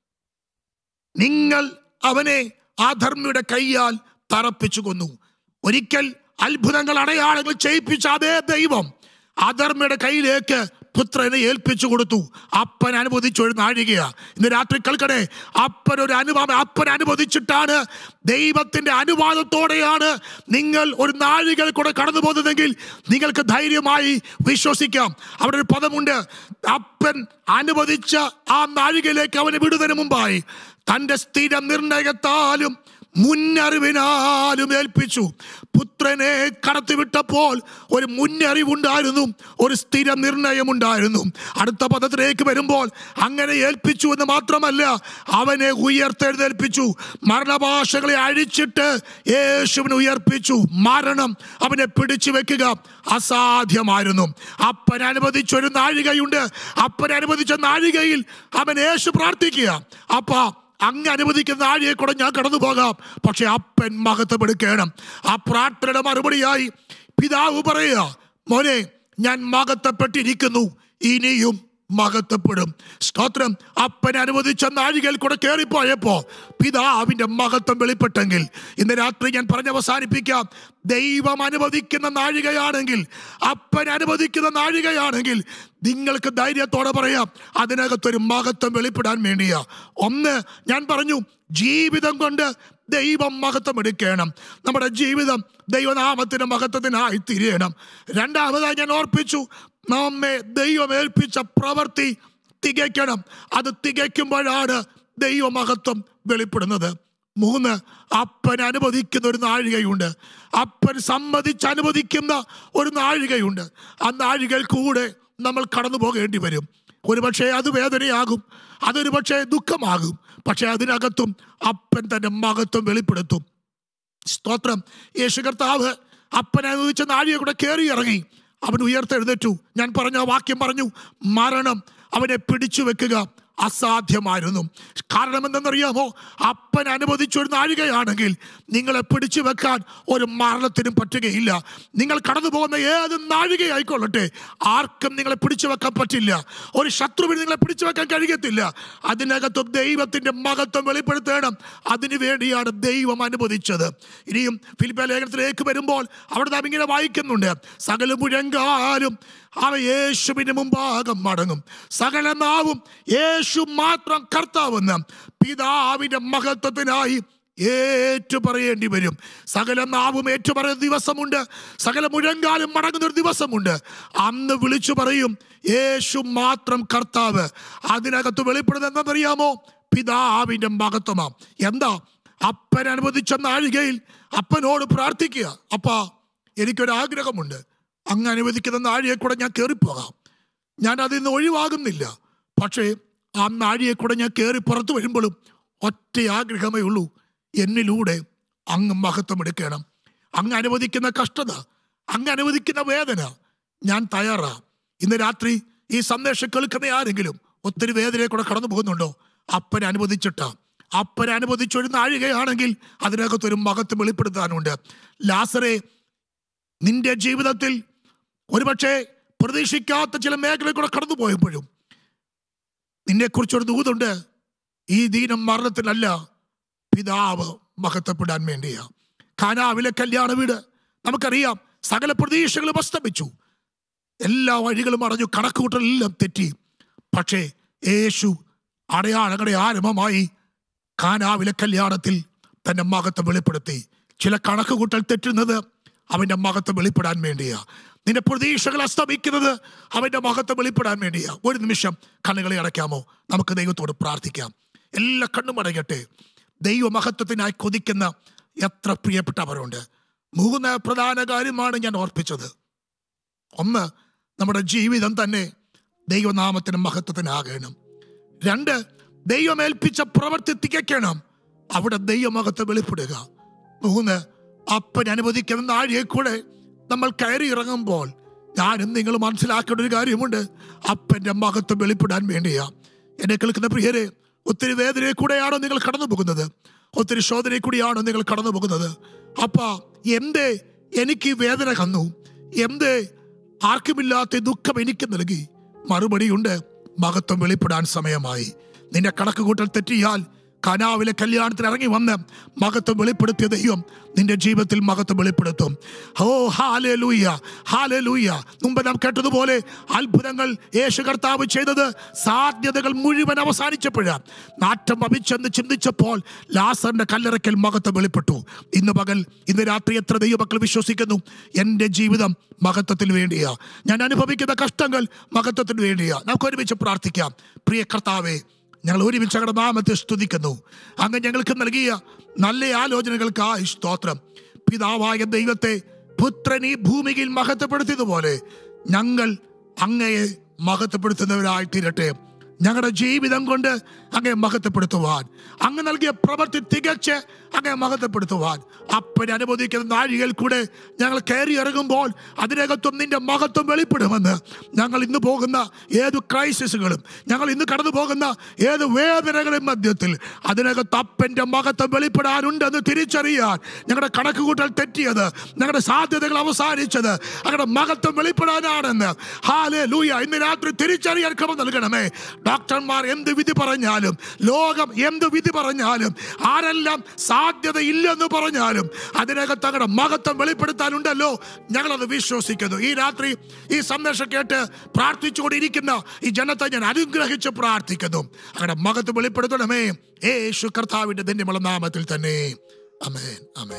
നിങ്ങൾ അവനെ ആ ധർമ്മിയുടെ കൈയാൽ തറപ്പിച്ചു കൊന്നു ഒരിക്കൽ അത്ഭുതങ്ങൾ അടയാളങ്ങൾ ചെയ്യിപ്പിച്ച അതേ ദൈവം അധർമ്മയുടെ കയ്യിലേക്ക് പുത്രനെ ഏൽപ്പിച്ചു കൊടുത്തു അപ്പൻ അനുവദിച്ചൊരു നാഴികയാ ഇന്ന് രാത്രി കേൾക്കണേ അപ്പൻ ഒരു അനുഭവം അപ്പൻ അനുവദിച്ചിട്ടാണ് ദൈവത്തിന്റെ അനുവാദത്തോടെയാണ് നിങ്ങൾ ഒരു നാഴികൾ കൂടെ കടന്നു പോകുന്നതെങ്കിൽ നിങ്ങൾക്ക് ധൈര്യമായി വിശ്വസിക്കാം അവിടെ ഒരു പദമുണ്ട് അപ്പൻ അനുവദിച്ച ആ നാഴികയിലേക്ക് അവനെ വിടുന്നതിന് മുമ്പായി തന്റെ സ്ഥിര നിർണയത്താലും മുന്നറിവിനാലും ഏൽപ്പിച്ചു പുത്രനെ കടത്തിവിട്ടപ്പോൾ ഒരു മുന്നറിവുണ്ടായിരുന്നു ഒരു സ്ഥിര നിർണയമുണ്ടായിരുന്നു അടുത്ത പദത്തിലേക്ക് വരുമ്പോൾ അങ്ങനെ ഏൽപ്പിച്ചു എന്ന് മാത്രമല്ല അവനെ ഉയർത്തെഴുന്നേൽപ്പിച്ചു മരണഭാഷകളെ അഴിച്ചിട്ട് യേശുവിനെ ഉയർപ്പിച്ചു മരണം അവനെ പിടിച്ചു വെക്കുക അസാധ്യമായിരുന്നു അപ്പൻ അനുവദിച്ചൊരു നാഴികയുണ്ട് അപ്പൻ അനുവദിച്ച നാഴികയിൽ അവൻ യേശു പ്രാർത്ഥിക്കുക അപ്പ അങ്ങ് അനുവദിക്കുന്ന നാഴിയെ കൂടെ ഞാൻ കടന്നു പോകാം പക്ഷെ അപ്പൻ മഹത്വപ്പെടുക്കണം ആ പ്രാർത്ഥനയുടെ മറുപടിയായി പിതാവ് പറയുക മോനെ ഞാൻ മഹത്വപ്പെട്ടിരിക്കുന്നു ഇനിയും മഹത്വപ്പെടും സ്തോത്രം അപ്പൻ അനുവദിച്ച നാഴികയിൽ കൂടെ കയറിപ്പോയപ്പോ പിതാവിന്റെ മഹത്വം വെളിപ്പെട്ടെങ്കിൽ ഇന്ന് രാത്രി ഞാൻ പറഞ്ഞ് അവസാനിപ്പിക്കാം ദൈവം അനുവദിക്കുന്ന നാഴികയാണെങ്കിൽ അപ്പൻ അനുവദിക്കുന്ന നാഴികയാണെങ്കിൽ നിങ്ങൾക്ക് ധൈര്യത്തോടെ പറയാം അതിനകത്തൊരു മഹത്വം വെളിപ്പെടാൻ വേണ്ടിയാ ഒന്ന് ഞാൻ പറഞ്ഞു ജീവിതം കൊണ്ട് ദൈവം മഹത്വം എടുക്കണം നമ്മുടെ ജീവിതം ദൈവനാമത്തിന്റെ മഹത്വത്തിനായി തിരിയണം രണ്ടാമതായി ഞാൻ ഓർപ്പിച്ചു നമ്മെ ദൈവം ഏൽപ്പിച്ച പ്രവൃത്തി തികയ്ക്കണം അത് തികയ്ക്കുമ്പോഴാണ് ദൈവമഹത്വം വെളിപ്പെടുന്നത് മൂന്ന് അപ്പൻ അനുവദിക്കുന്ന ഒരു നാഴികയുണ്ട് അപ്പൻ സമ്മതിച്ച് അനുവദിക്കുന്ന ഒരു നാഴികയുണ്ട് ആ നാഴികയിൽ കൂടെ നമ്മൾ കടന്നു പോകേണ്ടി വരും ഒരുപക്ഷെ അത് വേദനയാകും അതൊരു പക്ഷേ ദുഃഖമാകും പക്ഷെ അതിനകത്തും അപ്പൻ തന്റെ മഹത്വം വെളിപ്പെടുത്തും സ്തോത്രം യേശു കർത്താവ് അപ്പനെ അനുവദിച്ച നാഴിക കൂടെ കയറി ഇറങ്ങി അവൻ ഉയർത്തെഴുന്നേറ്റു ഞാൻ പറഞ്ഞ ആ വാക്യം പറഞ്ഞു മരണം അവനെ പിടിച്ചു വെക്കുക അസാധ്യമായിരുന്നു കാരണം എന്തെന്നറിയാമോ അപ്പൻ അനുവദിച്ച ഒരു നാഴികയാണെങ്കിൽ നിങ്ങളെ പിടിച്ചു വെക്കാൻ ഒരു മരണത്തിനും പറ്റുകയില്ല നിങ്ങൾ കടന്നു പോകുന്ന ഏത് നാഴികയായിക്കൊള്ളട്ടെ ആർക്കും നിങ്ങളെ പിടിച്ചു വെക്കാൻ പറ്റില്ല ഒരു ശത്രുവിന് നിങ്ങളെ പിടിച്ചു വെക്കാൻ കഴിയത്തില്ല അതിനകത്തും ദൈവത്തിന്റെ മഹത്വം വെളിപ്പെടുത്തണം അതിനു വേണ്ടിയാണ് ദൈവം അനുവദിച്ചത് ഇനിയും ഫിലിപ്പ ലേഖനത്തിലേക്ക് വരുമ്പോൾ അവിടെ നാം ഇങ്ങനെ വായിക്കുന്നുണ്ട് സകല മുഴങ്കാലും അവ യേശുവിന് മുമ്പാകം മടങ്ങും സകല നാവും യേശു മാത്രം കർത്താവെന്ന് പിതാവിന്റെ മഹത്വത്തിനായി ഏറ്റു പറയേണ്ടി വരും സകല നാവും ഏറ്റുപറയുന്ന ദിവസമുണ്ട് സകല മുഴങ്കാലും മടങ്ങുന്ന ഒരു ദിവസമുണ്ട് അന്ന് വിളിച്ചു പറയും യേശു മാത്രം കർത്താവ് അതിനകത്ത് വെളിപ്പെടുന്നത് എന്താണെന്നറിയാമോ പിതാവിന്റെ മഹത്വമാ എന്താ അപ്പൻ അനുവദിച്ച നാഴികയിൽ അപ്പനോട് പ്രാർത്ഥിക്കുക അപ്പാ എനിക്കൊരു ആഗ്രഹമുണ്ട് അങ്ങ് അനുവദിക്കുന്ന നാഴിയെ കൂടെ ഞാൻ കയറിപ്പോകാം ഞാൻ അതിൽ നിന്ന് ഒഴിവാകുന്നില്ല പക്ഷേ ആ നാഴിയെ കൂടെ ഞാൻ കയറി പുറത്തു വരുമ്പോഴും ഒറ്റ ആഗ്രഹമേ ഉള്ളൂ എന്നിലൂടെ അങ്ങ് മഹത്വം എടുക്കണം അങ്ങ് അനുവദിക്കുന്ന കഷ്ടത അങ്ങ് അനുവദിക്കുന്ന വേദന ഞാൻ തയ്യാറാ ഇന്ന് രാത്രി ഈ സന്ദേശം കേൾക്കുന്ന ആരെങ്കിലും ഒത്തിരി വേദനയെ കൂടെ കടന്നു പോകുന്നുണ്ടോ അപ്പൻ അനുവദിച്ചിട്ടാ അപ്പൻ അനുവദിച്ചൊരു നാഴികയാണെങ്കിൽ അതിനകത്തൊരു മഹത്വം വെളിപ്പെടുത്താനുണ്ട് ലാസറെ നിന്റെ ജീവിതത്തിൽ ഒരുപക്ഷെ പ്രതീക്ഷിക്കാത്ത ചില മേഖലയിൽ കൂടെ കടന്നു പോയപ്പോഴും നിന്നെക്കുറിച്ചൊരു ദൂതുണ്ട് ഈ ദീനം മരണത്തിലല്ല പിതാവ് മഹത്വപ്പെടാൻ വേണ്ടിയാ ഖാനാവിലെ കല്യാണ വീട് നമുക്കറിയാം സകല പ്രതീക്ഷകളും അസ്തമിച്ചു എല്ലാ വഴികളും അടഞ്ഞു കണക്കുകൂട്ടലെല്ലാം തെറ്റി പക്ഷേ യേശു അടയാളങ്ങളുടെ ആരംഭമായി കാനാവിലെ കല്യാണത്തിൽ തന്റെ മകത്വം വെളിപ്പെടുത്തി ചില കണക്ക് കൂട്ടൽ തെറ്റുന്നത് അവന്റെ മകത്വം വെളിപ്പെടാൻ വേണ്ടിയാ നിന്റെ പ്രതീക്ഷകൾ അസ്തമിക്കുന്നത് അവന്റെ മഹത്വം വെളിപ്പെടാൻ വേണ്ടിയാ ഒരു നിമിഷം കണ്ണുകളെ അടയ്ക്കാമോ നമുക്ക് ദൈവത്തോട് പ്രാർത്ഥിക്കാം എല്ലാ കണ്ണും അടയ്ക്കട്ടെ ദൈവമഹത്വത്തിനായി കൊതിക്കുന്ന എത്ര പ്രിയപ്പെട്ടവരുണ്ട് മൂന്ന് പ്രധാന കാര്യമാണ് ഞാൻ ഓർപ്പിച്ചത് ഒന്ന് നമ്മുടെ ജീവിതം തന്നെ ദൈവനാമത്തിന് മഹത്വത്തിനാകണം രണ്ട് ദൈവമേൽപ്പിച്ച പ്രവൃത്തി തികയ്ക്കണം അവിടെ ദൈവമഹത്വം വെളിപ്പെടുക മൂന്ന് അപ്പൻ അനുവദിക്കുന്ന നാഴിയെ കൂടെ നമ്മൾ കയറി ഇറങ്ങുമ്പോൾ ഞാനും നിങ്ങൾ മനസ്സിലാക്കേണ്ട ഒരു കാര്യമുണ്ട് അപ്പന്റെ മഹത്വം വെളിപ്പെടാൻ വേണ്ടിയാ എന്നെ കേൾക്കുന്ന പ്രിയരെ ഒത്തിരി വേദനയെ കൂടെയാണോ നിങ്ങൾ കടന്നു പോകുന്നത് ഒത്തിരി ശോധനയെ കൂടിയാണോ നിങ്ങൾ കടന്നു പോകുന്നത് അപ്പ എന്തേ എനിക്ക് ഈ വേദന കന്നു എന്തേ ആർക്കുമില്ലാത്ത ഈ ദുഃഖം എനിക്ക് നൽകി മറുപടിയുണ്ട് മഹത്വം വെളിപ്പെടാൻ സമയമായി നിന്റെ കണക്ക് കൂട്ടൽ തെറ്റിയാൽ കനാവിലെ കല്യാണത്തിന് ഇറങ്ങി വന്ന് മഹത്വം വെളിപ്പെടുത്തിയ ദൈവം നിന്റെ ജീവിതത്തിൽ മഹത്വം വെളിപ്പെടുത്തും ഓ ഹാലേ ലൂയ്യ ഹാലേ ലൂയ്യ മുമ്പ് നാം കേട്ടതുപോലെ അത്ഭുതങ്ങൾ യേശു കർത്താവ് ചെയ്തത് സാധ്യതകൾ മുഴുവൻ അവസാനിച്ചപ്പോഴാണ് നാറ്റം വമിച്ചെന്ന് ചിന്തിച്ചപ്പോൾ ലാസറിന്റെ കല്ലറയ്ക്കൽ മഹത്വം വെളിപ്പെട്ടു ഇന്ന് പകൽ ഇന്ന് രാത്രി എത്ര ദൈവമക്കൾ വിശ്വസിക്കുന്നു എൻ്റെ ജീവിതം മഹത്വത്തിന് വേണ്ടിയാ ഞാൻ അനുഭവിക്കുന്ന കഷ്ടങ്ങൾ മഹത്വത്തിന് വേണ്ടിയാ നമുക്ക് ഒരുമിച്ച് പ്രാർത്ഥിക്കാം പ്രിയ കർത്താവേ ഞങ്ങൾ ഒരുമിച്ച് അങ്ങയുടെ നാമത്തെ സ്തുതിക്കുന്നു അങ്ങ് ഞങ്ങൾക്ക് നൽകിയ നല്ല ആലോചനകൾക്കായി സ്തോത്രം പിതാവായ ദൈവത്തെ പുത്രൻ ഈ ഭൂമിയിൽ മഹത്വപ്പെടുത്തിയതുപോലെ ഞങ്ങൾ അങ്ങയെ മഹത്വപ്പെടുത്തുന്നവരായി തീരട്ടെ ഞങ്ങളുടെ ജീവിതം കൊണ്ട് അങ്ങേ മഹത്വപ്പെടുത്തുവാൻ അങ്ങ് നൽകിയ പ്രവൃത്തി തികച്ച് അങ്ങേ മഹത്വപ്പെടുത്തുവാൻ അപ്പൻ അനുവദിക്കുന്ന നാഴികയിൽ കൂടെ ഞങ്ങൾ കയറി ഇറങ്ങുമ്പോൾ അതിനകത്തും നിന്റെ മഹത്വം വെളിപ്പെടുമെന്ന് ഞങ്ങൾ ഇന്ന് പോകുന്ന ഏത് ക്രൈസിസുകളും ഞങ്ങൾ ഇന്ന് കടന്നു പോകുന്ന ഏത് വേദനകളും മധ്യത്തിൽ അതിനകത്ത് അപ്പൻ്റെ മഹത്വം വെളിപ്പെടാനുണ്ടെന്ന് തിരിച്ചറിയാൻ ഞങ്ങളുടെ കണക്കുകൂട്ടൽ തെറ്റിയത് ഞങ്ങളുടെ സാധ്യതകൾ അവസാനിച്ചത് ഞങ്ങളുടെ മഹത്വം വെളിപ്പെടാനാണെന്ന് ഹാലേ ലൂയ ഇന്ന് രാത്രി തിരിച്ചറിയാൻ ക്രമം നൽകണമേ ഡോക്ടർമാർ എന്ത് വിധി പറഞ്ഞാലും ലോകം എന്ത് വിധി പറഞ്ഞാലും ആരെല്ലാം സാധ്യത ഇല്ലെന്ന് പറഞ്ഞാലും അതിനകത്ത് അങ്ങയുടെ മഹത്വം വെളിപ്പെടുത്താനുണ്ടല്ലോ ഞങ്ങളത് വിശ്വസിക്കുന്നു ഈ രാത്രി ഈ സന്ദേശം കേട്ട് പ്രാർത്ഥിച്ചുകൊണ്ടിരിക്കുന്ന ഈ ജനത്തെ ഞാൻ അനുഗ്രഹിച്ച് പ്രാർത്ഥിക്കുന്നു അങ്ങനെ മഹത്വം വെളിപ്പെടുത്തണമേ യേശു കർത്താവിന്റെ ധന്യമുള്ള നാമത്തിൽ തന്നെ അമേൻ അമേൻ